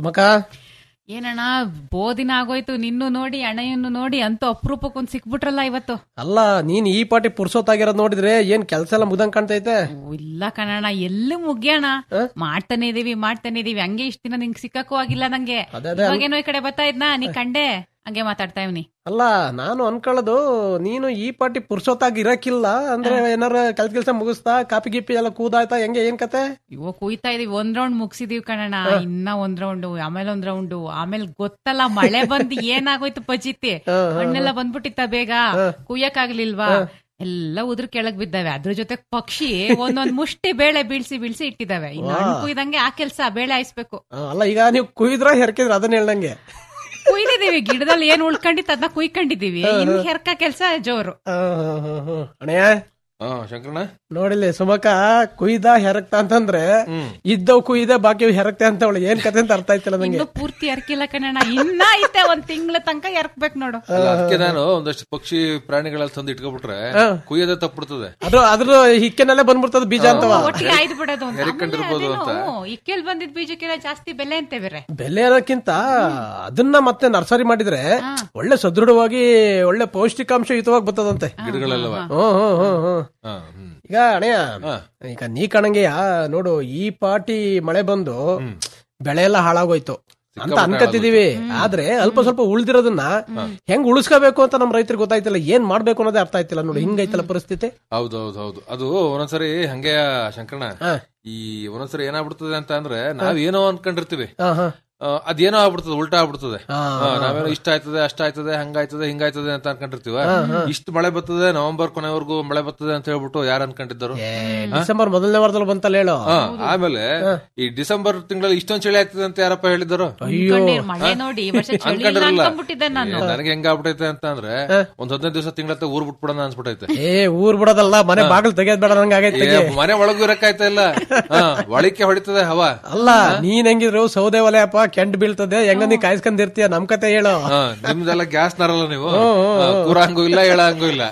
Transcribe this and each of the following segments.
ಸುಮಕ ಏನಣ್ಣ ಬೋದಿನ ಆಗೋಯ್ತು ನಿನ್ನು ನೋಡಿ ಅಣ್ಣಯ್ಯನ್ನು ನೋಡಿ ಅಂತೂ ಅಪರೂಪಕ್ಕೊಂದ್ ಸಿಕ್ಬಿಟ್ರಲ್ಲ ಇವತ್ತು ಅಲ್ಲ ನೀನ್ ಈ ಪಾಟಿ ಪುರ್ಸೋತಾಗಿರೋದ್ ನೋಡಿದ್ರೆ ಏನ್ ಕೆಲ್ಸ ಎಲ್ಲ ಮುದಂಗ್ ಕಾಣ್ತೈತೆ ಓ, ಇಲ್ಲ ಕಣಣ್ಣ ಎಲ್ಲೂ ಮುಗ್ಯೋಣ ಮಾಡ್ತಾನೆ ಇದೀವಿ ಮಾಡ್ತಾನೆ ಇದೀವಿ ಹಂಗೆ ಇಷ್ಟ ದಿನ ನಿಂಗೆ ಸಿಕ್ಕಕ್ಕೂ ಆಗಿಲ್ಲ ನಂಗೆ ಅದೇ ಅದೇ ಇವಾಗೇನೋ ಈ ಕಡೆ ಬರ್ತಾ ಇದ್ನಾ ನೀ ಕಂಡೆ ಹಂಗೆ ಮಾತಾಡ್ತಾ ಇವ್ನಿ ಅಲ್ಲ ನಾನು ಅನ್ಕೊಳ್ಳೋದು ನೀನು ಈ ಪಾಟಿ ಪುರ್ಸೋತಾಗಿ ಇರಕ್ಕಿಲ್ಲ ಅಂದ್ರೆ ಏನಾರ ಕೆಲ್ಸ ಕೆಲ್ಸ ಮುಗಿಸ್ತಾ ಕಾಪಿ ಗಿಪಿ ಎಲ್ಲ ಕೂದಾಯ್ತಾ ಹೆಂಗೆ ಏನ್ ಕತೆ ಇವ ಕುಯ್ತಾ ಇದೀವಿ ಒಂದ್ ರೌಂಡ್ ಮುಗಿಸಿದೀವಿ ಕಣಣ್ಣ ಇನ್ನ ಒಂದ್ ರೌಂಡ್ ಆಮೇಲೆ ಒಂದ್ ರೌಂಡ್ ಆಮೇಲೆ ಗೊತ್ತಲ್ಲ ಮಳೆ ಬಂದು ಏನಾಗೋಯ್ತು ಪಜಿತಿ ಹಣ್ಣೆಲ್ಲ ಬಂದ್ಬಿಟ್ಟಿತ್ತ ಬೇಗ ಕುಯ್ಯಕ್ ಆಗ್ಲಿಲ್ವಾ ಎಲ್ಲ ಉದ್ರ ಕೆಳಗ್ ಬಿದ್ದಾವೆ ಅದ್ರ ಜೊತೆ ಪಕ್ಷಿ ಒಂದೊಂದ್ ಮುಷ್ಟಿ ಬೇಳೆ ಬೀಳ್ಸಿ ಬೀಳ್ಸಿ ಇಟ್ಟಿದಾವೆ ಇನ್ನು ಹಣ್ಣು ಕುಯ್ದಂಗೆ ಆ ಕೆಲ್ಸ ಬೇಳೆ ಹಾಯಿಸ್ಬೇಕು ಆ, ಅಲ್ಲ ಈಗ ನೀವು ಕುಯ್ದ್ರ ಹೆರ್ಕಿದ್ರ ಅದನ್ನ ಹೇಳ್ದಂಗೆ ಕುಯ್ದಿದೀವಿ ಗಿಡದಲ್ಲಿ ಏನ್ ಉಳ್ಕೊಂಡಿತ್ತು ಅದನ್ನ ಕುಯ್ಕೊಂಡಿದೀವಿ ಇನ್ ಹೆರ್ಕ ಕೆಲ್ಸ ಜೋರು ಆ, ಹಾ, ಹಾ, ಹಾ. ಅಣ್ಣಯ್ಯ ಹಾ ಶಂಕರಣ್ಣ ನೋಡಿಲಿ ಸುಮಕ ಕುಯ್ದ ಹೆರಕ್ತ ಅಂತಂದ್ರೆ ಇದ್ದವ್ ಕುಯ್ದೆ ಬಾಕಿ ಹೆರಕ್ತೆ ಅಂತ ಅವಳು ಏನ್ ಕತೆ ಅಂತ ಅರ್ಥ ಆಯ್ತಿಲ್ಲ ನಂಗೆ ಇನ್ನು ಪೂರ್ತಿ ಎರ್ಕಿಲ್ಲ ಕಣಣ್ಣ ಇನ್ನ ಐತೆ ಒಂದ್ ತಿಂಗಳ ತನಕ ಎರ್ಕ್ಬೇಕು ನೋಡು ಅಲ್ಲ, ಅದಕ್ಕೆ ನಾನು ಒಂದಷ್ಟು ಪಕ್ಷಿ ಪ್ರಾಣಿಗಳೆಲ್ಲ ತಂದು ಇಟ್ಕೊಬಿಟ್ರೆ ಕುಯ್ಯೋದೇ ತಪ್ಪಿಡ್ತದೆ ಅದು ಅದ್ರ ಹಿಕ್ಕೆನಲ್ಲೇ ಬಂದ್ಬಿಡ್ತದ ಬೀಜ ಅಂತವ ಒಟ್ಟಿಗೆ ಆಯ್ದು ಬಿಡೋದು ಅಂತ. ಹೆರ್ಕೊಂಡಿರ್ಬೋದು ಆಮೇಲೆ ಅದೇನೋ ಇಕ್ಕೆಲ್ ಬಂದಿದ್ ಬೀಜಕ್ಕೆಲ್ಲ ಜಾಸ್ತಿ ಬೆಲೆ ಅಂತೆ ಬೇರೆ ಬೆಲೆ ಅನ್ನೋಕ್ಕಿಂತ ಅದನ್ನ ಮತ್ತೆ ನರ್ಸರಿ ಮಾಡಿದ್ರೆ ಒಳ್ಳೆ ಸದೃಢವಾಗಿ ಒಳ್ಳೆ ಪೌಷ್ಟಿಕಾಂಶ ಯುತವಾಗಿ ಬರ್ತದಂತೆ ಗಿಡಗಳೆಲ್ಲವ ಹ್ಮ್ ಹ್ಮ್ ಹ್ಮ್ ಹ್ಮ್ ಹಾ ಹ್ಮ್ ಈಗ ಅಣಯ್ಯ ಈಗ ನೀ ಕಣಂಗೆಯ ನೋಡು ಈ ಪಾಟಿ ಮಳೆ ಬಂದು ಬೆಳೆ ಎಲ್ಲ ಹಾಳಾಗೋಯ್ತು ಅಂತ ಅನ್ಕತ್ತಿದೀವಿ ಆದ್ರೆ ಅಲ್ಪ ಸ್ವಲ್ಪ ಉಳ್ದಿರೋದನ್ನ ಹೆಂಗ್ ಉಳಿಸ್ಕೋಬೇಕು ಅಂತ ನಮ್ ರೈತರಿಗೆ ಗೊತ್ತಾಯ್ತಿಲ್ಲ ಏನ್ ಮಾಡ್ಬೇಕು ಅನ್ನೋದೇ ಅರ್ಥ ಆಯ್ತಿಲ್ಲ ನೋಡಿ ಹಿಂಗೈತಲ್ಲ ಪರಿಸ್ಥಿತಿ ಹೌದೌದು ಹೌದು ಅದು ಒಂದೊಂದ್ಸರಿ ಹಂಗೆ ಶಂಕರಣ್ಣ ಹಾ. ಈ ಒಂದೊಂದ್ಸರಿ ಏನಾಗ್ಬಿಡ್ತದೆ ಅಂತ ಅಂದ್ರೆ ನಾವೇನೋ ಅನ್ಕೊಂಡಿರ್ತೀವಿ ಹಾ ಹಾ ಆ, ಅದೇನೋ ಆಗ್ಬಿಡ್ತದೆ ಉಲ್ಟಾ ಆಗ್ಬಿಡ್ತದೆ ಹಾ. ಆ, ನಾವೇನೋ ಇಷ್ಟ ಆಯ್ತದೆ ಅಷ್ಟ ಆಯ್ತದೆ ಹಂಗಾಯ್ತದೆ ಹಿಂಗಾಯ್ತದೆ ಅಂತ ಅನ್ಕೊಂಡಿರ್ತೀವ ಇಷ್ಟು ಮಳೆ ಬರ್ತದೆ ನವೆಂಬರ್ ಕೊನೆವರೆಗೂ ಮಳೆ ಬರ್ತದೆ ಅಂತ ಹೇಳ್ಬಿಟ್ಟು ಯಾರು ಅನ್ಕೊಂಡಿದ್ದರು ಏ, ಡಿಸೆಂಬರ್ ಮೊದಲನೇ ವಾರದಲ್ಲಿ ಬಂತಲ್ಲ ಹೇಳು ಹಾ, ಆಮೇಲೆ ಈ ಡಿಸೆಂಬರ್ ತಿಂಗಳಲ್ಲಿ ಇಷ್ಟೊಂದ್ ಚಳಿ ಆಗ್ತದೆ ಅಂತ ಯಾರಪ್ಪ ಹೇಳಿದರು ಅನ್ಕೊಂಡಿರ್ ಮಳೆ ನೋಡಿ ಈ ವರ್ಷ ಚಳಿ ಇಲ್ಲ ಅನ್ಕೊಂಡಿರಲ್ಲ ಅನ್ಕೊಂಡ್ಬಿಟ್ಟಿದ್ದೆ ನಾನು ಏ, ನನಗೆ ಹೆಂಗ ಆಗ್ಬಿಟ್ಟೈತೆ ಅಂತ ಅಂದ್ರೆ ಒಂದ್ ಹದಿನೈದು ದಿವಸ ತಿಂಗಳತ್ತ ಊರ್ ಬಿಟ್ಬಿಡೋಣ ಅನ್ಸ್ಬಿಟ್ಟೈತೆ ಏ ಊರ್ ಬಿಡೋದಲ್ಲ ಮನೆ ಬಾಗಿಲು ತೆಗೆದ್ ಬೇಡ ನಂಗೆ ಆಗೈತೆ ಏ, ಮನೆ ಒಳಗೂ ಇರಕ್ಕಾಯ್ತಾ ಇಲ್ಲ ಹಾ, ಒಳಕ್ಕೆ ಹೊಡಿತದೆ ಹವಾ ಅಲ್ಲ ನೀನ್ ಹೆಂಗಿದ್ರು ಸೌದೆ ಒಲೆಯಪ್ಪ ಕೆಂಟ್ ಬೀಳ್ತದೆ ಹೆಂಗ ನೀ ಕಾಯ್ಸ್ಕೊಂಡಿರ್ತೀಯ ನಮ್ ಕತೆ ಹೇಳು ಹಾ, ನಿಮ್ದೆಲ್ಲ ಗ್ಯಾಸ್ ನರಲ್ಲ ನೀವು ಹಾ, ಕೂರ ಹಂಗೂ ಇಲ್ಲ ಹೇಳ ಹಂಗೂ ಇಲ್ಲ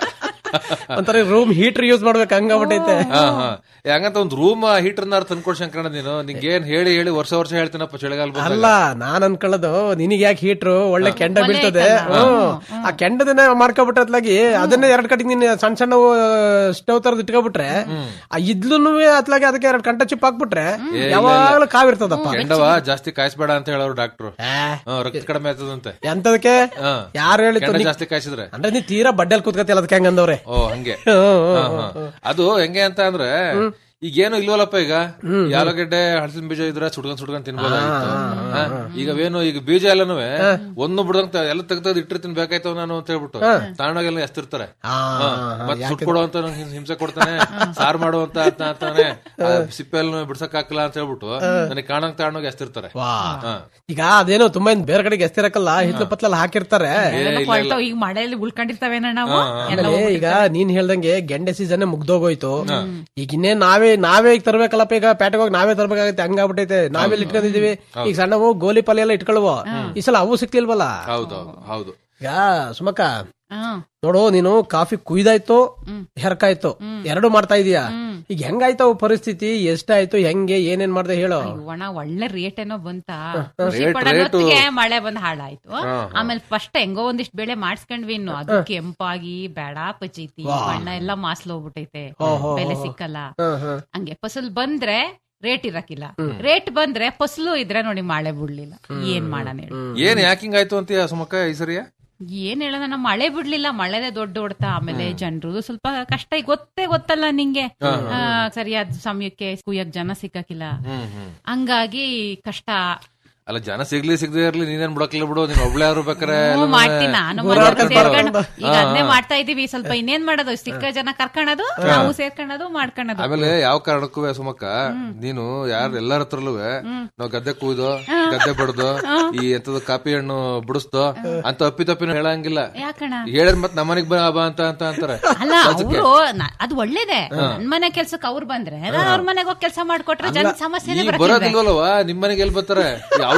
ಒಂಥರ ರೂಮ್ ಹೀಟರ್ ಯೂಸ್ ಮಾಡ್ಬೇಕು ಹಂಗಾಗ್ಬಿಟ್ಟೈತೆ ಹಾ ಹಾ ಏ, ಹಂಗಂತ ಒಂದ್ ರೂಮ್ ಹೀಟರ್ ನಾರ್ ತಂದ್ಕೊಡ್ ಶಂಕರಣ್ಣ ನೀನು ನಿಂಗೆ ಏನ್ ಹೇಳಿ ಹೇಳಿ ವರ್ಷ ವರ್ಷ ಹೇಳ್ತೀನಪ್ಪ ಚಳಿಗಾಲ ಬಂದಾಗ ಅಲ್ಲ ನಾನ್ ಅನ್ಕೊಳ್ಳೋದು ನಿನಗೆ ಯಾಕೆ ಹೀಟ್ರು ಒಳ್ಳೆ ಕೆಂಡ ಬೀಳ್ತದೆ ಹ್ಮ್. ಆ ಕೆಂಡದನ್ನ ಮಾಡ್ಕೊಬಿಟ್ರೆ ಅದನ್ನೇ ಎರಡ್ ಕಟ್ಟಿಗೆ ನೀನ್ ಸಣ್ಣ ಸಣ್ಣ ಸ್ಟವ್ ತರದ್ ಇಟ್ಕೊಬಿಟ್ರೆ ಆ ಇದ್ಲೂನು ಅತ್ಲಾಗೆ ಅದಕ್ಕೆ ಎರಡ್ ಕಂಟ ಚಿಪ್ ಹಾಕ್ಬಿಟ್ರೆ ಯಾವಾಗ್ಲೂ ಕಾವಿರ್ತದಪ್ಪ ಕೆಂಡವ ಜಾಸ್ತಿ ಕಾಯಿಸ್ಬೇಡ ಅಂತ ಹೇಳೋರು ಡಾಕ್ಟ್ರು ಏ, ರಕ್ತ ಕಡಿಮೆ ಆಯ್ತದಂತೆ ಎಂತದಕ್ಕೆ ಹಾ. ಯಾರು ಹೇಳಿತ್ತು ಕೆಂಡ ನೀ- ಜಾಸ್ತಿ ಕಾಯಿಸಿದ್ರೆ ಅಂದ್ರೆ ನೀ ತೀರಾ ಬಡ್ಡೆಲ್ ಕೂತ್ಕತಿಲ್ಲ ಅದಕ್ಕೆ ಹೆಂಗಂದವ್ರೆ ಓ ಹಂಗೆ ಹಾ, ಹಾ. ಅದು ಹೆಂಗೆ ಅಂತ ಅಂದ್ರೆ ಈಗ ಏನು ಇಲ್ವಲ್ಲಪ್ಪ ಈಗ ಈ ಆಲೂಗಡ್ಡೆ ಹಳಸಿನ ಬೀಜ ಇದ್ರೆ ಸುಡ್ಕೊಂಡ್ ಸುಡ್ಕೊಂಡ್ ತಿನ್ಬೋದಾಗಿತ್ತು ಹಾ? ಈಗ ಅವೇನು ಈಗ ಬೀಜ ಎಲ್ಲನೂ ಒಂದು ಬಿಡ್ದಂಗ್ ತ- ಎಲ್ಲ ತೆಗ್ದು ಇಟ್ಟಿರ್ತೀನಿ ಬೇಕಾಯ್ತವ ನಾನು ಅಂತ ಹೇಳ್ಬಿಟ್ಟು ತಾಣಾಗೆಲ್ಲ ಎಸ್ತಿರ್ತಾರೆ ಆ, ಹಾ. ಮತ್ತ್ ಸುಟ್ಕೊಡು ಅಂತ ನಂಗೆ ಹಿಂಸೆ ಕೊಡ್ತಾನೆ ಸಾರ್ ಮಾಡು ಅಂತ ಅಂತ ಅಂತಾನೆ ಆ ಸಿಪ್ಪೆ ಎಲ್ಲ ಬಿಡ್ಸಕ್ ಹಾಕಲ್ಲ ಅಂತ ಹೇಳ್ಬಿಟ್ಟು ನನಗೆ ಕಾಣಂಗ್ ತಾಣೋಗಿ ಎಸ್ತಿರ್ತಾರೆ ವಾ ಹಾ. ಈಗ ಅದೇನೋ ತುಂಬಾ ಏನ್ ಬೇರೆ ಕಡೆಗೆ ಎಸ್ತಿರಕಲ್ಲ ಹಿತ್ಲು ಪತ್ಲೆಲ್ಲ ಹಾಕಿರ್ತಾರೆ ಅದೆಲ್ಲ ಕೊಳ್ತಾವ್. ಈಗ ಮಳೆಯಲ್ಲಿ ಉಳ್ಕೊಂಡಿರ್ತಾವೇನ ನಾವು ಎಲ್ಲ ಆಮೇಲೆ ಈಗ ನೀನ್ ಹೇಳ್ದಂಗೆ ಗೆಂಡೆ ಸೀಸನ್ ಮುಗ್ದೋಗೋಯ್ತು ಈಗ ಇನ್ನೇ ನಾವೇ ನಾವೇ ಈಗ ತರ್ಬೇಕಲ್ಲಪ್ಪ ಈಗ ಪೇಟೆಗೆ ಹೋಗಿ ನಾವೇ ತರ್ಬೇಕಾಗತ್ತೆ ಹಂಗಾಗ್ಬಿಟ್ಟೈತೆ ನಾವೇ ಇಲ್ಲಿ ಇಟ್ಕೊಂಡಿದೀವಿ ಈಗ ಸಣ್ಣವು ಗೋಲಿ ಪಲ್ಯ ಎಲ್ಲ ಇಟ್ಕೊಳ್ವ ಈ ಸಲ ಅವು ಸಿಕ್ತಿಲ್ವಲ್ಲ ಹೌದೌದು ಹೌದು ಈಗ ಸುಮಕ ಹಾ. ನೋಡು ನೀನು ಕಾಫಿ ಕುಯ್ದಾಯ್ತು ಹೆರ್ಕಾಯ್ತು ಎರಡು ಮಾಡ್ತಾ ಇದೀಯಾ ಈಗ ಹೆಂಗಾಯ್ತವು ಪರಿಸ್ಥಿತಿ ಎಷ್ಟಾಯ್ತು ಹೆಂಗೆ ಏನೇನ್ ಮಾಡ್ದೆ ಹೇಳು ಒಣ ಒಳ್ಳೆ ರೇಟ್ ಏನೋ ಬಂತ ಖುಷಿ ಪಡೋ ಹೊತ್ತಿಗೆ ಮಳೆ ಬಂದ್ ಹಾಳಾಯ್ತು ಆಮೇಲೆ ಫಸ್ಟ್ ಹೆಂಗೋ ಒಂದಿಷ್ಟು ಬೆಳೆ ಮಾಡಿಸ್ಕೊಂಡ್ವಿ ಇನ್ನು ಅದು ಕೆಂಪಾಗಿ ಬೇಡ ಪಚೈತಿ ಬಣ್ಣ ಎಲ್ಲ ಮಾಸ್ಲ್ ಹೋಗ್ಬಿಟ್ಟೈತೆ ಬೆಲೆ ಸಿಕ್ಕಲ್ಲ ಹ್ಮ್, ಹ್ಮ್. ಹಂಗೆ ಫಸಲ್ ಬಂದ್ರೆ ರೇಟ್ ಇರಕ್ಕಿಲ್ಲ ರೇಟ್ ಬಂದ್ರೆ ಫಸಲು ಇದ್ರೆ ನೋಡಿ ಮಳೆ ಬಿಡ್ಲಿಲ್ಲ ಏನ್ ಮಾಡೋಣ ಹೇಳಿ ಏನ್ ಯಾಕಿಂಗ್ ಆಯ್ತು ಅಂತೀಯ ಸುಮಕ್ಕ ಈ ಸರಿಯ ಏನ್ ಹೇಳೋಣ ನಮ್ಮ ಮಳೆ ಬಿಡ್ಲಿಲ್ಲ ಮಳೆದೇ ದೊಡ್ಡ ಹೊಡ್ತ ಆಮೇಲೆ ಜನರು ಸ್ವಲ್ಪ ಕಷ್ಟ ಗೊತ್ತೇ ಗೊತ್ತಲ್ಲ ನಿಂಗೆ ಆ, ಸರಿಯಾದ ಸಮಯಕ್ಕೆ ಕುಯ್ಯಕ್ ಜನ ಸಿಕ್ಕಕ್ಕಿಲ್ಲ ಹ್ಮ್ ಹ್ಮ್ ಹಂಗಾಗಿ ಕಷ್ಟ ಅಲ್ಲ ಜನ ಸಿಗ್ಲಿ ಸಿಗದೆ ಇರ್ಲಿ ನೀನೇನ್ ಬಿಡಕ್ಲಿಲ್ಲ ಬಿಡು ನೀನ್ ಒಬ್ಳೆ ಯಾರು ಬೇಕಾರೆ ಹ್ಞೂ, ಮಾಡ್ತೀನಿ ನಾನು ಮನೆಯವ್ರು ಸೇರ್ಕೊಂಡು ಈಗ ಅದನ್ನೇ ಮಾಡ್ತಾ ಇದೀವಿ ಸ್ವಲ್ಪ ಇನ್ನೇನ್ ಮಾಡೋದು ಸಿಕ್ಕ ಜನ ಕರ್ಕೊಳ್ಳೋದು ನಾವು ಸೇರ್ಕೊಳ್ಳೋದು ಮಾಡ್ಕೊಳ್ಳೋದು ಆಮೇಲೆ ಯಾವ ಕಾರಣಕ್ಕೂ ಸುಮಕ್ಕ ನೀನು ಯಾರು ಎಲ್ಲರ ಹತ್ರಲೂ ನಾವ್ ಗದ್ದೆ ಕೂಯ್ದು ಗದ್ದೆ ಬಡ್ದು ಈ ಎಂತದ ಕಾಪಿ ಹಣ್ಣು ಬಿಡಿಸ್ದು ಅಂತ ಅಪ್ಪಿ ತಪ್ಪಿನೂ ಹೇಳಂಗಿಲ್ಲ ಯಾಕಣ ಹೇಳಿರ್ ಮತ್ ನಮ್ಮನಿಗ್ ಬಾ ಬಾ ಅಂತ ಅಂತ ಅಂತಾರೆ ಅಲ್ಲ ಅವರು ಅದು ಒಳ್ಳೇದೇ ನನ್ ಮನೆ ಕೆಲ್ಸಕ್ಕೆ ಅವ್ರು ಬಂದ್ರೆ ನಾನು ಅವ್ರ ಮನೆಗೆ ಹೋಗಿ ಕೆಲಸ ಮಾಡ್ಕೊಟ್ರೆ ಜನ ಸಮಸ್ಯೆನೆ ಈ ಬರಕ್ಕಿಲ್ವೇ? ಬರೋದಿಲ್ವಲ್ಲವ ನಿಮ್ ಮನೆಗೆ ಎಲ್ಲಿ ಬರ್ತಾರೆ ಅವ್ರ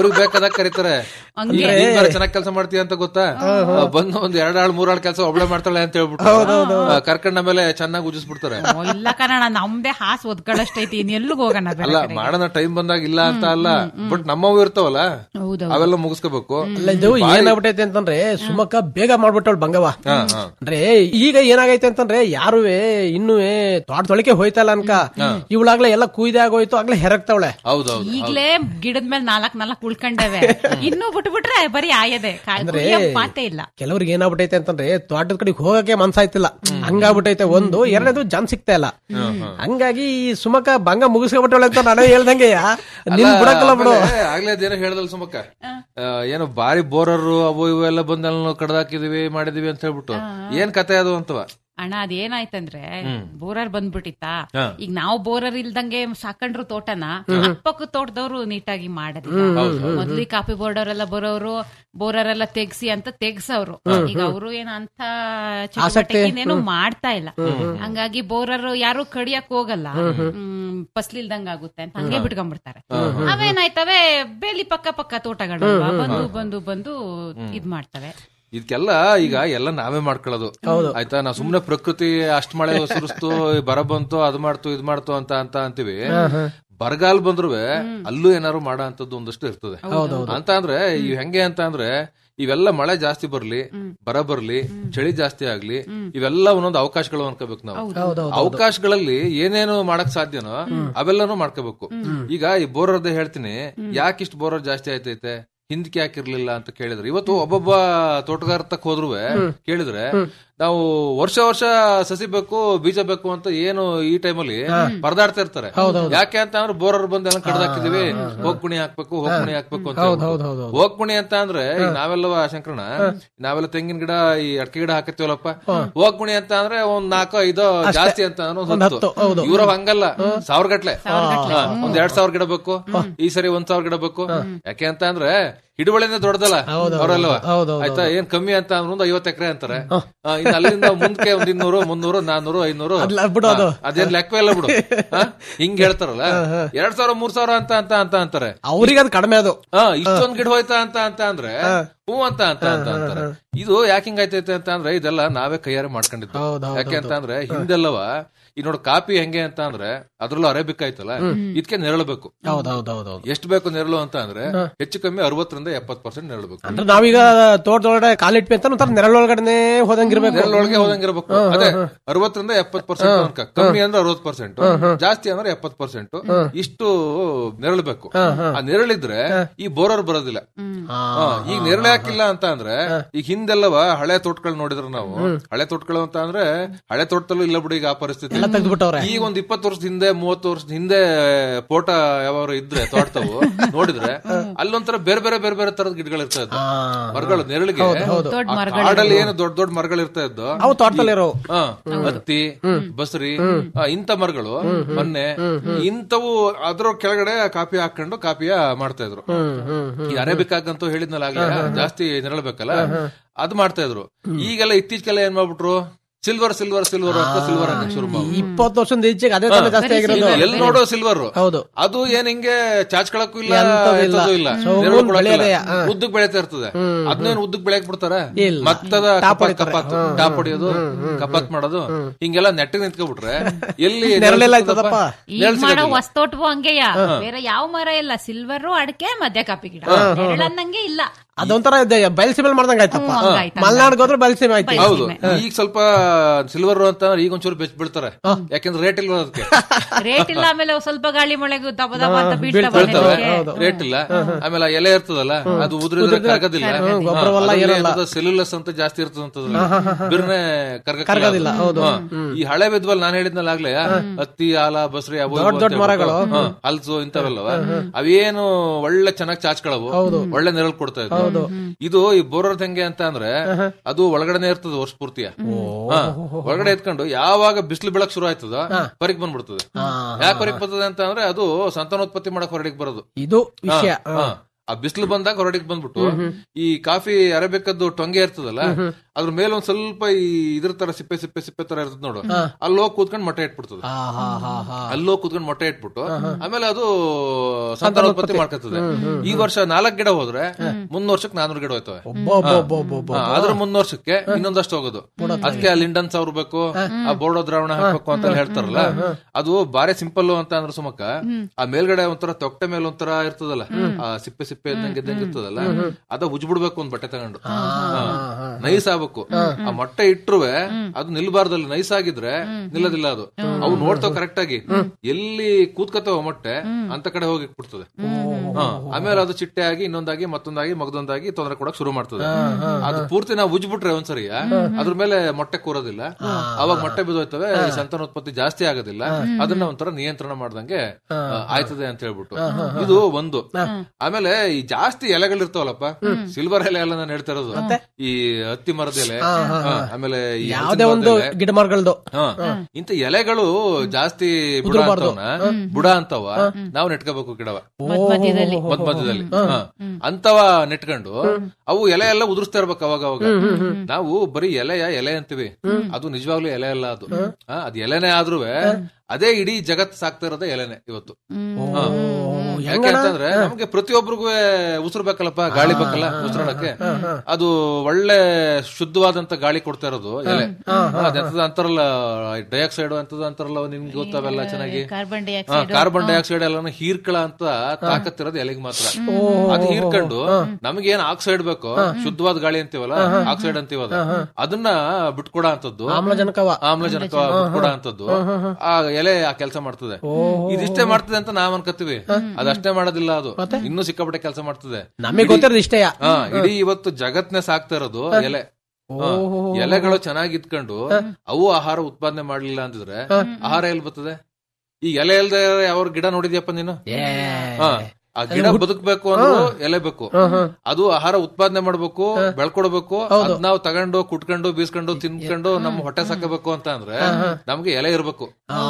ಅವ್ರಿಗೆ ಬೇಕಾದಾಗ ಕರೀತಾರೆ ಹಂಗೆ. ಈಗ ನೀನ್ ಬೇರೆ ಚೆನ್ನಾಗ್ ಕೆಲಸ ಮಾಡ್ತೀಯ ಅಂತ ಗೊತ್ತಾ ಆ, ಬಂದು ಒಂದ್ ಎರಡ್ ಆಳ್ ಮೂರ್ ಆಳ್ ಕೆಲಸ ಒಬ್ಳೆ ಮಾಡ್ತಾಳೆ ಅಂತ ಹೇಳ್ಬಿಟ್ಟು ಆ, ಕರ್ಕೊಂಡ್ ಆಮೇಲೆ ಚೆನ್ನಾಗಿ ಉಜಿಸ್ಬಿಡ್ತಾರೆ ಓ, ಇಲ್ಲ ಕಣಣ ನಮ್ದೇ ಹಾಸ್ ಒದ್ಗಳಷ್ಟೈತಿ ಇನ್ ಎಲ್ಲಿಗ್ ಹೋಗೋಣ ಬೇರೆ ಅಲ್ಲ ಕಡೆಗೆ? ಮಾಡೋಣ ಟೈಮ್ ಬಂದಾಗ ಇಲ್ಲ ಅಂತ ಅಲ್ಲ ಬಟ್ ನಮ್ಮವು ಇರ್ತಾವಲ್ಲ ಹೌದೌದು ಅವೆಲ್ಲ ಮುಗಿಸ್ಕೋಬೇಕು ಅಲ್ಲ ಇದು ಏನಾಗ್ಬಿಟ್ಟೈತೆ ಅಂತಂದ್ರೆ ಸುಮಕ್ಕ ಬೇಗ ಮಾಡ್ಬಿಟ್ಟವಳು ಬಂಗವ ಹಾ ಹಾ ಅಂದ್ರೆ ಈಗ ಏನಾಗೈತೆ ಅಂತಂದ್ರೆ ಯಾರುವೆ ಇನ್ನೂ ತೋಟದೊಳಗೆ ಹೋಯ್ತಾ ಇಲ್ಲ ಅನ್ಕ ಇವಳಾಗ್ಲೇ ಎಲ್ಲ ಕುಯ್ದೆ ಆಗೋಯ್ತು ಆಗ್ಲೇ ಹೆರಗ್ತಾವಳೆ ಹೌದೌದು ಈಗ್ಲೇ ಗಿಡದ ಮೇಲೆ ನಾಲ್ಕ್ ನಾಲ್ಕ್ ಉಳ್ಕೊಂಡವೆ ಇನ್ನೂ ಬಿಟ್ಬಿಟ್ರೆ ಬರೀ ಆಯದೆ ಮಾತೇ ಇಲ್ಲ ಕೆಲವ್ರಿಗೆ ಏನಾಗ್ಬಿಟ್ಟೈತೆ ಅಂತಂದ್ರೆ ತೋಟದ ಕಡೆಗೆ ಹೋಗಕ್ಕೆ ಮನ್ಸಾಯ್ತಿಲ್ಲ ಹಂಗಾಗ್ಬಿಟ್ಟೈತೆ ಒಂದು ಎರಡನೇದು ಜನ್ ಸಿಗ್ತಾ ಇಲ್ಲ ಹಂಗಾಗಿ ಈ ಸುಮಕ ಭಂಗ ಮುಗಿಸ್ಕೊಬಿಟ್ಟವಳೆ ಅಂತ ನಾನೇ ಹೇಳ್ದಂಗೆ ನಿನ್ ಬಿಡಕ್ಕಲ್ಲ ಬಿಡು ಆಮೇಲೆ ಆಗ್ಲೇ ಅದೇನೋ ಹೇಳ್ದಲ್ಲ ಸುಮಕ್ಕ ಆ, ಏನೋ ಬಾರಿ ಬೋರರು ಅವು ಇವು ಎಲ್ಲ ಬಂದೆಲ್ಲ ಕಡ್ದಾಕಿದೀವಿ ಮಾಡಿದೀವಿ ಅಂತ ಹೇಳ್ಬಿಟ್ಟು ಏನ್ ಕತೆ ಅದು ಅಂತವ ಅಣ್ಣ ಅದೇನಾಯ್ತಂದ್ರೆ ಬೋರರ್ ಬಂದ್ಬಿಟ್ಟಿತ್ತಾ ಹಾ. ಈಗ ನಾವು ಬೋರರ್ ಇಲ್ದಂಗೆ ಸಾಕೊಂಡ್ರು ತೋಟನ ಅಕ್ಕಪಕ್ಕ ತೋಟದವ್ರು ನೀಟಾಗಿ ಮಾಡೋದಿಲ್ಲ ಮೊದ್ಲು ಈ ಕಾಫಿ ಬೋರ್ಡರ್ ಎಲ್ಲ ಬರೋರು ಬೋರರ್ ಎಲ್ಲ ತೆಗ್ಸಿ ಅಂತ ತೆಗ್ಸವ್ರು ಈಗ ಅವರು ಏನ ಅಂತ ಚಟುವಟಿಕೆನೇನು ಮಾಡ್ತಾ ಇಲ್ಲ ಹಂಗಾಗಿ ಬೋರರ್ ಯಾರು ಕಡಿಯಕ್ ಹೋಗಲ್ಲ ಹ್ಮ್ ಫಸ್ಲಿಲ್ದಂಗ ಆಗುತ್ತೆ ಅಂತ ಹಂಗೆ ಬಿಟ್ಕೊಂಡ್ಬಿಡ್ತಾರೆ ಅವೇನಾಯ್ತವೆ ಬೇಲಿ ಪಕ್ಕ ಪಕ್ಕ ತೋಟಗಳು ಬಂದು ಬಂದು ಬಂದು ಇದ್ ಮಾಡ್ತವೆ ಇದಕ್ಕೆಲ್ಲ ಈಗ ಎಲ್ಲ ನಾವೇ ಮಾಡ್ಕೊಳ್ಳೋದು ಆಯ್ತಾ ನಾವು ಸುಮ್ನೆ ಪ್ರಕೃತಿ ಅಷ್ಟ್ ಮಳೆ ಸುರಿಸ್ತು ಬರ ಬಂತು ಅದ್ ಮಾಡ್ತು ಇದ್ ಮಾಡ್ತು ಅಂತ ಅಂತ ಅಂತೀವಿ ಬರಗಾಲ ಬಂದ್ರು ಅಲ್ಲೂ ಏನಾದ್ರು ಮಾಡೋ ಅಂತದ್ದು ಒಂದಷ್ಟು ಇರ್ತದೆ ಅಂತ ಅಂದ್ರೆ ಇವ್ ಹೆಂಗೆ ಅಂತ ಅಂದ್ರೆ ಇವೆಲ್ಲ ಮಳೆ ಜಾಸ್ತಿ ಬರ್ಲಿ ಬರ ಬರ್ಲಿ ಚಳಿ ಜಾಸ್ತಿ ಆಗ್ಲಿ ಇವೆಲ್ಲ ಒಂದೊಂದು ಅವಕಾಶಗಳು ಅನ್ಕೋಬೇಕು ನಾವು ಅವಕಾಶಗಳಲ್ಲಿ ಏನೇನು ಮಾಡಕ್ ಸಾಧ್ಯನೋ ಅವೆಲ್ಲನೂ ಮಾಡ್ಕೋಬೇಕು ಈಗ ಈ ಬೋರರ್ದೇ ಹೇಳ್ತೀನಿ ಯಾಕಿಷ್ಟು ಬೋರರ್ ಜಾಸ್ತಿ ಆಯ್ತೈತೆ ಹಿಂದಕ್ಕೆ ಯಾಕಿರ್ಲಿಲ್ಲ ಅಂತ ಕೇಳಿದ್ರೆ ಇವತ್ತು ಒಬ್ಬೊಬ್ಬ ತೋಟಗಾರ ತಕ್ಕ ಹೋದ್ರು ಕೇಳಿದ್ರೆ ನಾವು ವರ್ಷ ವರ್ಷ ಸಸಿ ಬೇಕು ಬೀಜ ಬೇಕು ಅಂತ ಏನು ಈ ಟೈಮಲ್ಲಿ ಪರದಾಡ್ತಾ ಇರ್ತಾರೆ ಯಾಕೆ ಅಂತ ಅಂದ್ರೆ ಬೋರರ್ ಬಂದು ಎಲ್ಲ ಕಡ್ದಾಕಿದೀವಿ ಹೋಗ್ಕುಣಿ ಹಾಕ್ಬೇಕು ಹೋಗ್ಕುಣಿ ಹಾಕ್ಬೇಕು ಅಂತ ಹೇಳ್ಬಿಟ್ಟು. ಹೋಗ್ಕುಣಿ ಅಂತ ಅಂದ್ರೆ ಈಗ ನಾವೆಲ್ಲವ ಶಂಕರಣ ನಾವೆಲ್ಲ ತೆಂಗಿನ ಗಿಡ ಈ ಅಡಕೆ ಗಿಡ ಹಾಕತ್ತೀವಲ್ಲಪ್ಪ ಹೋಗ್ಕುಣಿ ಅಂತ ಅಂದ್ರೆ ಒಂದ್ ನಾಲ್ಕು ಐದೋ ಜಾಸ್ತಿ ಅಂತ ಅಂದ್ರೆ ಒಂದ್ ಹತ್ತು ಇವ್ರ ಹಂಗಲ್ಲ ಸಾವಿರ ಗಟ್ಲೆ ಒಂದ್ ಎರಡ್ ಸಾವಿರ ಗಿಡ ಬೇಕು ಈ ಸರಿ ಒಂದ್ ಸಾವಿರ ಗಿಡ ಬೇಕು ಯಾಕೆ ಅಂತ ಅಂದ್ರೆ ಹಿಡುವಳಿನೇ ದೊಡ್ಡದಲ್ಲ ಅವರೆಲ್ಲವ ಆಯ್ತಾ ಏನ್ ಕಮ್ಮಿ ಅಂತ ಅಂದ್ರೆ ಒಂದು ಐವತ್ತು ಎಕರೆ ಅಂತಾರೆ ಆ, ಇನ್ನು ಅಲ್ಲಿಂದ ಮುಂದಕ್ಕೆ ಒಂದ್ ಇನ್ನೂರು ಮುನ್ನೂರು ನಾನೂರು ಐನೂರು ಬಿಡು ಅದು. ಆ, ಅದೇನ್ ಲೆಕ್ಕವೇ ಇಲ್ಲ ಬಿಡು ಆ, ಹಿಂಗ್ ಹೇಳ್ತಾರಲ್ಲ ಎರಡ್ ಸಾವಿರ ಮೂರ್ ಸಾವಿರ ಅಂತ ಅಂತ ಅಂತ ಅಂತಾರೆ ಅವ್ರಿಗೆ ಅದು ಕಡಿಮೆ ಅದು ಹಾ ಇಷ್ಟೊಂದ್ ಗಿಡ ಹೋಯ್ತಾ ಅಂತ ಅಂತ ಅಂದ್ರೆ ಹ್ಞೂ ಅಂತ ಅಂತ ಅಂತ ಅಂತಾರೆ ಇದು ಯಾಕೆ ಹಿಂಗಾಯ್ತೈತೆ ಅಂತ ಅಂದ್ರೆ ಇದೆಲ್ಲ ನಾವೇ ಕೈಯಾರೆ ಮಾಡ್ಕೊಂಡಿದ್ದು ಹೌದ್ ಹೌದ್ ಯಾಕೆ ಅಂತ ಅಂದ್ರೆ ಹಿಂದೆಲ್ಲವ ಈ ನೋಡು ಕಾಪಿ ಹೆಂಗೆ ಅಂತ ಅಂದ್ರೆ ಅದ್ರಲ್ಲೂ ಅರೇಬಿಕ್ ಆಯ್ತಲ್ಲ ಇದಕ್ಕೆ ನೆರಳಬೇಕು ಹೌದೌದೌದು ಎಷ್ಟು ಬೇಕು ನೆರಳು ಅಂತ ಅಂದ್ರೆ ಹೆಚ್ಚು ಕಮ್ಮಿ ಅರವತ್ತರಿಂದ ಎಪ್ಪತ್ ಪರ್ಸೆಂಟ್ ನೆರಳಬೇಕು ಅಂದ್ರೆ ನಾವೀಗ ತೋಟದೊಳಗಡೆ ಕಾಲಿಟ್ವಿ ಅಂತ ಒಂಥರ ನೆರಳೊಳಗಡೆ ಹೋದಂಗಿರ್ಬೇಕು ನೆರಳೊಳಗೆ ಹೋದಂಗಿರ್ಬೇಕು ಅದೇ ಅರವತ್ತರಿಂದ ಎಪ್ಪತ್ ಪರ್ಸೆಂಟ್ ಅನ್ಕ ಕಮ್ಮಿ ಅಂದ್ರೆ ಅರವತ್ ಪರ್ಸೆಂಟ್ ಜಾಸ್ತಿ ಅಂದ್ರೆ ಎಪ್ಪತ್ ಪರ್ಸೆಂಟ್ ಇಷ್ಟು ನೆರಳಬೇಕು ಆ ನೆರಳಿದ್ರೆ ಈ ಬೋರರ್ ಬರೋದಿಲ್ಲ ಹಾ, ಈಗ ನೆರಳು ಹಾಕಿಲ್ಲ ಅಂತ ಅಂದ್ರೆ ಈಗ ಹಿಂದೆಲ್ಲವ ಹಳೆ ತೋಟಗಳು ನೋಡಿದ್ರೆ ನಾವು ಹಳೆ ತೋಟಗಳು ಅಂತ ಅಂದ್ರೆ ಹಳೆ ತೋಟದಲ್ಲೂ ಇಲ್ಲ ಬಿಡು ಈಗ ಆ ಪರಿಸ್ಥಿತಿ ತೆಗ್ದ್ಬಿಟ್ಟವ್ರೆ ಈಗ ಒಂದ್ ಇಪ್ಪತ್ತು ವರ್ಷದ ಹಿಂದೆ ಮೂವತ್ತು ವರ್ಷದ ಹಿಂದೆ ಫೋಟ ಯಾವ ಇದ್ರೆ ತೋಟದವು ನೋಡಿದ್ರೆ ಅಲ್ಲೊಂಥರ ಬೇರೆ ಬೇರೆ ಬೇರೆ ಬೇರೆ ತರದ ಗಿಡಗಳು ಇರ್ತಾ ಇದ್ವು ಮರಗಳು ನೆರಳಿಗೆ ದೊಡ್ಡ ಆ ಮರಗಳು ಕಾಡಲ್ಲಿ ಏನು ದೊಡ್ಡ ದೊಡ್ಡ ಮರಗಳು ಇರ್ತಾ ಇದ್ದು ಅವು ತೋಟದಲ್ಲಿರೋ ಹಾ, ಹತ್ತಿ ಬಸರಿ ಆ, ಇಂಥ ಮರಗಳು ಮೊನ್ನೆ ಇಂಥವು ಅದ್ರ ಕೆಳಗಡೆ ಕಾಪಿ ಹಾಕೊಂಡು ಕಾಪಿಯ ಮಾಡ್ತಾ ಇದ್ರು ಈ ಅರೇಬಿಕ್ ಆಗಂತೂ ಹೇಳಿದ್ನಲ್ಲ ಆಗ್ಲೇ ಜಾಸ್ತಿ ನೆರಳಬೇಕಲ್ಲ ಅದ್ ಮಾಡ್ತಾ ಇದ್ರು ಈಗೆಲ್ಲ ಇತ್ತೀಚೆಗೆಲ್ಲ ಏನ್ ಮಾಡ್ಬಿಟ್ರು ಸಿಲ್ವರ್ ಸಿಲ್ವರ್ ಸಿಲ್ವರ್ ಅಂತ ಸಿಲ್ವರ್ ಹಾಕಕ್ ಶುರು ಮಾಡ್ಬಿಟ್ರು ಇಪ್ಪತ್ತು ವರ್ಷದ ಈಚೆಗೆ ಅದೇ ತರ ಜಾಸ್ತಿ ಆಗಿರೋದು ಎಲ್ಲಿ ನೋಡೋ ಸಿಲ್ವರ್ ಹೌದು ಅದು ಏನ್ ಹಿಂಗೆ ಚಾಚ್ಕೊಳಕ್ಕೂ ಇಲ್ಲ ಎಂತದೂ ಇಲ್ಲ. ಎತ್ತದೂ ಇಲ್ಲ ಸೌಮ್ಯ ನೆರಳು ಕೊಡಕ್ಕಿಲ್ಲ. ಬೆಳೆಯೋದೇ, ಹಾ. ಉದ್ದಕ್ ಬೆಳೀತಾ ಇರ್ತದೆ ಅದನ್ನೇನು ಉದ್ದಕ್ ಬೆಳೆಯಕ್ ಬಿಡ್ತಾರ ಇಲ್ಲ. ಮತ್ತದ ಕಪಾತ್ ಕಪಾತ್ ಟಾಪ್ ಹೊಡಿಯೋದು ಕಪಾತ್ ಮಾಡೋದು ಹಿಂಗೆಲ್ಲ ನೆಟ್ಟಿಗೆ ನಿಂತ್ಕೊಬಿಟ್ರೆ ಎಲ್ಲಿ ನೆರಳೆಲ್ಲ ನೆರಳು ಸಿಗ್ತದಪ್ಪ? ಈಗ ನೆರಳು ಮಾಡೋ ಸಿಗೋದಿಲ್ಲ. ವಸ್ತೋಟವು ಹಂಗೆಯ ಬೇರೆ ಯಾವ ಮರ ಇಲ್ಲ ಸಿಲ್ವರು ಅಡಕೆ ಮಧ್ಯ ಕಾಪಿ ಗಿಡ ನೆರಳನ್ನಂಗೆ ಇಲ್ಲ ಅದೊಂಥರ ಬಯಲ್ಸೀಮೆಲ್ ಮಾಡ್ದಂಗ ಆಯ್ತಪ್ಪ ಹ್ಮ್, ಹಂಗಾಯ್ತು, ಮಲ್ನಾಡ್ಗೆ ಹೋದ್ರೆ ಬಯಲ್ಸೀಮೆ ಆಯ್ತು ಹೌದು ಈಗ ಸ್ವಲ್ಪ ಸಿಲ್ವರ್ ಅಂತ ಈಗ ಒಂಚೂರು ಬೆಚ್ಚ ಬೀಳ್ತಾರೆ ಯಾಕಂದ್ರೆ ರೇಟ್ ಇಲ್ಲ ಅದಕ್ಕೆ ರೇಟ್ ಇಲ್ಲ ಆಮೇಲೆ ಸ್ವಲ್ಪ ಗಾಳಿ ಮಳೆಗೂ ದಬ ದಬ ಅಂತ ಬೀಳ್ತಾವ ಬೀಳ್ತವೆ ನೆಲಕ್ಕೆ. ರೇಟ್ ಇಲ್ಲ ಆಮೇಲೆ ಆ ಎಲೆ ಇರ್ತದಲ್ಲ ಅದು ಉದುರಿದ್ರೆ ಕರಗೋದಿಲ್ಲ ಗೊಬ್ಬರವೆಲ್ಲ ಇರಲ್ಲ. ಸೆಲ್ಯುಲಸ್ ಅಂತ ಜಾಸ್ತಿ ಇರ್ತದಂತದ್ರಲ್ಲಿ ಬಿರ್ನೆ ಕರಗೋದಿಲ್ಲ ಈ ಹಳೆ ವಿದ್ವಲ್ ನಾನ್ ಹೇಳಿದ್ನಲ್ಲ ಆಗ್ಲೇ ಹತ್ತಿ ಆಲ ಬಸ್ರಿ ಅವು ಇವು ಅಂತ ಹೇಳ್ಬಿಟ್ಟು, ಹಾ, ಹಲ್ಸು ಇಂಥವೆಲ್ಲವ ಅವೇನು ಒಳ್ಳೆ ಚೆನ್ನಾಗಿ ಚಾಚ್ಕೊಳ್ಳವು ಒಳ್ಳೆ ನೆರಳು ಕೊಡ್ತಾ ಇದ್ವು ಇದು ಈ ಬೋರರ್ ಹೆಂಗೆ ಅಂತ ಅಂದ್ರೆ ಅದು ಒಳಗಡೆನೆ ಇರ್ತದೆ ವರ್ಷ ಪೂರ್ತಿಯ ಹಾ, ಒಳಗಡೆ ಎತ್ಕೊಂಡು ಯಾವಾಗ ಬಿಸಿಲು ಬೆಳಕ್ ಶುರು ಆಯ್ತದ ಹೊರಗ್ ಬಂದ್ಬಿಡ್ತದೆ ಯಾಕೆ ಹೊರಗ್ ಬರ್ತದೆ ಅಂತ ಅಂದ್ರೆ ಅದು ಸಂತಾನೋತ್ಪತ್ತಿ ಮಾಡಕ್ ಹೊರಡಿಗೆ ಬರೋದು ಇದು ವಿಷಯ ಹಾ. ಆ ಬಿಸಿಲು ಬಂದಾಗ ಹೊರಡಿಗೆ ಬಂದ್ಬಿಟ್ಟು ಈ ಕಾಫಿ ಅರಬೇಕದ್ದು ಟೊಂಗೆ ಇರ್ತದಲ್ಲ ಅದ್ರ ಮೇಲೆ ಒಂದ್ ಸ್ವಲ್ಪ ಈ ಇದ್ರ ತರ ಸಿಪ್ಪೆ ಸಿಪ್ಪೆ ಸಿಪ್ಪೆ ತರ ಇರ್ತದೆ ನೋಡು ಅಲ್ಲಿ ಹೋಗಿ ಕೂತ್ಕೊಂಡು ಮೊಟ್ಟೆ ಇಟ್ಬಿಡ್ತದೆ ಹಾ ಹಾ ಹಾ ಹಾ ಅಲ್ಲಿ ಹೋಗಿ ಕೂತ್ಕೊಂಡು ಮೊಟ್ಟೆ ಇಟ್ಬಿಟ್ಟು ಆಮೇಲೆ ಅದು ಸಂತಾನೋತ್ಪತ್ತಿ ಮಾಡ್ಕೊತದೆ ಈ ವರ್ಷ ನಾಲ್ಕ್ ಗಿಡ ಹೋದ್ರೆ ಮುಂದ್ ವರ್ಷಕ್ಕೆ ನಾನೂರು ಗಿಡ ಹೋಯ್ತವೆ ಒಬ್ಬ ಒಬ್ಬ ಒಬ್ಬ ಒಬ್ಬ ಒಬ್ಬ. ಹಾ, ಅದ್ರ ಮುಂದ್ ವರ್ಷಕ್ಕೆ ಇನ್ನೊಂದಷ್ಟು ಹೋಗೋದು ಅದಕ್ಕೆ ಆ ಲಿಂಡನ್ ಸಾವ್ರಬೇಕು ಆ ಬೋರ್ಡೋ ದ್ರಾವಣ ಹಾಕ್ಬೇಕು ಅಂತ ಹೇಳ್ತಾರಲ್ಲ ಅದು ಬಾರಿ ಸಿಂಪಲ್ ಅಂತ ಅಂದ್ರೆ ಸುಮಕ್ಕ ಆ ಮೇಲ್ಗಡೆ ಒಂಥರ ತೊಟ್ಟೆ ಮೇಲೆ ಒಂಥರ ಇರ್ತದಲ್ಲ ಆ ಸಿಪ್ಪೆ ಸಿಪ್ಪೆ ಇದ್ದಂಗೆ ಇದ್ದಂಗೆ ಇರ್ತದಲ್ಲ ಅದ ಉಜ್ಬಿಡ್ಬೇಕು ಒಂದ್ ಬಟ್ಟೆ ತಗೊಂಡು ನೈಸ್ ಆಗ್ಬೇಕು ಆ ಮೊಟ್ಟೆ ಇಟ್ರುವೆ ಅದು ನಿಲ್ಬಾರ್ದಲ್ಲಿ ನೈಸ್ ಆಗಿದ್ರೆ ನಿಲ್ಲದಿಲ್ಲ ಅದು ಅವು ನೋಡ್ತಾವ ಕರೆಕ್ಟ್ ಆಗಿ ಎಲ್ಲಿ ಕೂತ್ಕತಾವ ಮೊಟ್ಟೆ ಅಂತ ಕಡೆ ಹೋಗಿ ಬಿಡ್ತದೆ ಹಾ, ಆಮೇಲೆ ಅದು ಚಿಟ್ಟೆ ಆಗಿ ಇನ್ನೊಂದಾಗಿ ಮತ್ತೊಂದಾಗಿ ಮಗದೊಂದಾಗಿ ತೊಂದರೆ ಕೊಡಕ್ ಶುರು ಮಾಡ್ತದೆ ಅದು ಪೂರ್ತಿ ನಾವು ಉಜ್ಬಿಟ್ರೆ ಒಂದ್ಸರಿ ಅದ್ರ ಮೇಲೆ ಮೊಟ್ಟೆ ಕೂರೋದಿಲ್ಲ ಅವಾಗ ಮೊಟ್ಟೆ ಬಿದ್ದೋಯ್ತವೆ ಸಂತಾನೋತ್ಪತ್ತಿ ಜಾಸ್ತಿ ಆಗೋದಿಲ್ಲ ಅದನ್ನ ಒಂಥರ ನಿಯಂತ್ರಣ ಮಾಡ್ದಂಗೆ ಆ, ಆಯ್ತದೆ ಅಂತ ಹೇಳ್ಬಿಟ್ಟು ಇದು ಒಂದು ಆಮೇಲೆ ಈ ಜಾಸ್ತಿ ಎಲೆಗಳಿರ್ತಾವಲ್ಲಪ್ಪ ಸಿಲ್ವರ್ ಎಲೆ ಎಲ್ಲ ನಾನು ಹೇಳ್ತಾ ಇರೋದು ಈ ಹತ್ತಿ ಮರದ ಎಲೆ ಹಾ, ಆಮೇಲೆ ಈ ಯಾವ್ದೇ ಹಲಸಿನ ಒಂದು ಮರದ ಎಲೆ. ಗಿಡ ಮರಗಳದು ಹಾ ಇಂತ ಎಲೆಗಳು ಜಾಸ್ತಿ ಬುಡ ಅಂತವನ ಬುಡ ಅಂತವ ನಾವು ನೆಟ್ಕೋಬೇಕು ಗಿಡವ ಮಧ್ಯ ಮಧ್ಯದಲ್ಲಿ ಮಧ್ಯ ಮಧ್ಯದಲ್ಲಿ ಹಾ. ಅಂತವ ನೆಟ್ಕೊಂಡು ಅವು ಎಲೆ ಎಲ್ಲ ಉದುರಿಸ್ತಾ ಇರ್ಬೇಕು ಅವಾಗ ಅವಾಗ ನಾವು ಬರೀ ಎಲೆಯ ಎಲೆ ಅಂತೀವಿ ಅದು ನಿಜವಾಗ್ಲೂ ಎಲೆ ಅಲ್ಲ ಅದು ಹಾ, ಅದ್ ಎಲೆನೇ ಆದ್ರೂ ಅದೇ ಇಡೀ ಜಗತ್ ಸಾಕ್ತಾ ಇರೋದೇ ಎಲೆನೆ ಇವತ್ತು ಹಾ. ಯಾಕೆ ಅಂತಂದ್ರೆ ನಮ್ಗೆ ಪ್ರತಿಯೊಬ್ಬರಿಗೂ ಉಸಿರು ಬೇಕಲ್ಲಪ್ಪ ಗಾಳಿ ಬೇಕಲ್ಲ ಉಸಿರಾಡಕ್ಕೆ ಅದು ಒಳ್ಳೆ ಶುದ್ಧವಾದಂತ ಗಾಳಿ ಕೊಡ್ತಾ ಇರೋದು ಎಲೆ ಅದೆಂತದ ಅಂತಾರಲ್ಲ ಡೈಆಕ್ಸೈಡ್ ಅಂತದ ಅಂತಾರಲ್ಲ ನಿಮ್ಗೆ ಗೊತ್ತಾವೆಲ್ಲ ಚೆನ್ನಾಗಿ ಕಾರ್ಬನ್ ಹಾ, ಡೈಆಕ್ಸೈಡ್ ಕಾರ್ಬನ್ ಡೈಆಕ್ಸೈಡ್ ಎಲ್ಲಾನು ಹೀರ್ಕಳ ಅಂತ ತಾಕತ್ತಿರೋದು ಎಲೆಗೆ ಮಾತ್ರ ಅದು ಹೀರ್ಕೊಂಡು ನಮ್ಗೆ ಏನ್ ಆಕ್ಸೈಡ್ ಬೇಕೋ ಶುದ್ಧವಾದ ಗಾಳಿ ಅಂತೀವಲ್ಲ ಆಕ್ಸೈಡ್ ಅಂತೀವಲ್ಲ ಅದನ್ನ ಬಿಟ್ಕೊಡ ಅಂತದ್ದು ಆಮ್ಲಜನಕವ ಆಮ್ಲಜನಕ ಬಿಟ್ಕೊಡ ಅಂತದ್ದು ಆ ಎಲೆ ಆ ಕೆಲಸ ಮಾಡ್ತದೆ ಇದಿಷ್ಟೇ ಮಾಡ್ತದೆ ಅಂತ ನಾವ್ ಅನ್ಕೋತೀವಿ ಅದಷ್ಟೇ ಮಾಡೋದಿಲ್ಲ ಅದು ಇನ್ನೂ ಸಿಕ್ಕಾಪಟ್ಟೆ ಕೆಲಸ ಮಾಡ್ತದೆ ನಮಗೆ ಗೊತ್ತಿರೋದು ಇಷ್ಟೇಯ ಹಾ ಇಡೀ ಇವತ್ತು ಜಗತ್ನೆ ಸಾಕ್ತಾ ಇರೋದು ಎಲೆ ಹಾ, ಎಲೆಗಳು ಚೆನ್ನಾಗಿ ಇದ್ಕೊಂಡು ಅವು ಆಹಾರ ಉತ್ಪಾದನೆ ಮಾಡ್ಲಿಲ್ಲ ಅಂತಿದ್ರೆ ಆಹಾರ ಎಲ್ಲಿ ಬರ್ತದೆ ಈ ಎಲೆ ಇಲ್ದೆ ಯಾವ ಗಿಡ ನೋಡಿದ್ಯಪ್ಪ ನೀನು ಹಾ, ಆ ಗಿಡ ಬದುಕ್ಬೇಕು ಅಂದ್ರೂ ಎಲೆ ಬೇಕು ಅದು ಆಹಾರ ಉತ್ಪಾದನೆ ಮಾಡ್ಬೇಕು ಬೆಳ್ಕೊಡ್ಬೇಕು ಅದ್ ನಾವು ತಗೊಂಡು ಕುಟ್ಕೊಂಡು ಬೀಸ್ಕೊಂಡು ತಿನ್ಕೊಂಡು ನಮ್ಮ ಹೊಟ್ಟೆ ಸಾಕಬೇಕು ಅಂತ ಅಂದ್ರೆ ನಮ್ಗೆ ಎಲೆ ಇರ್ಬೇಕು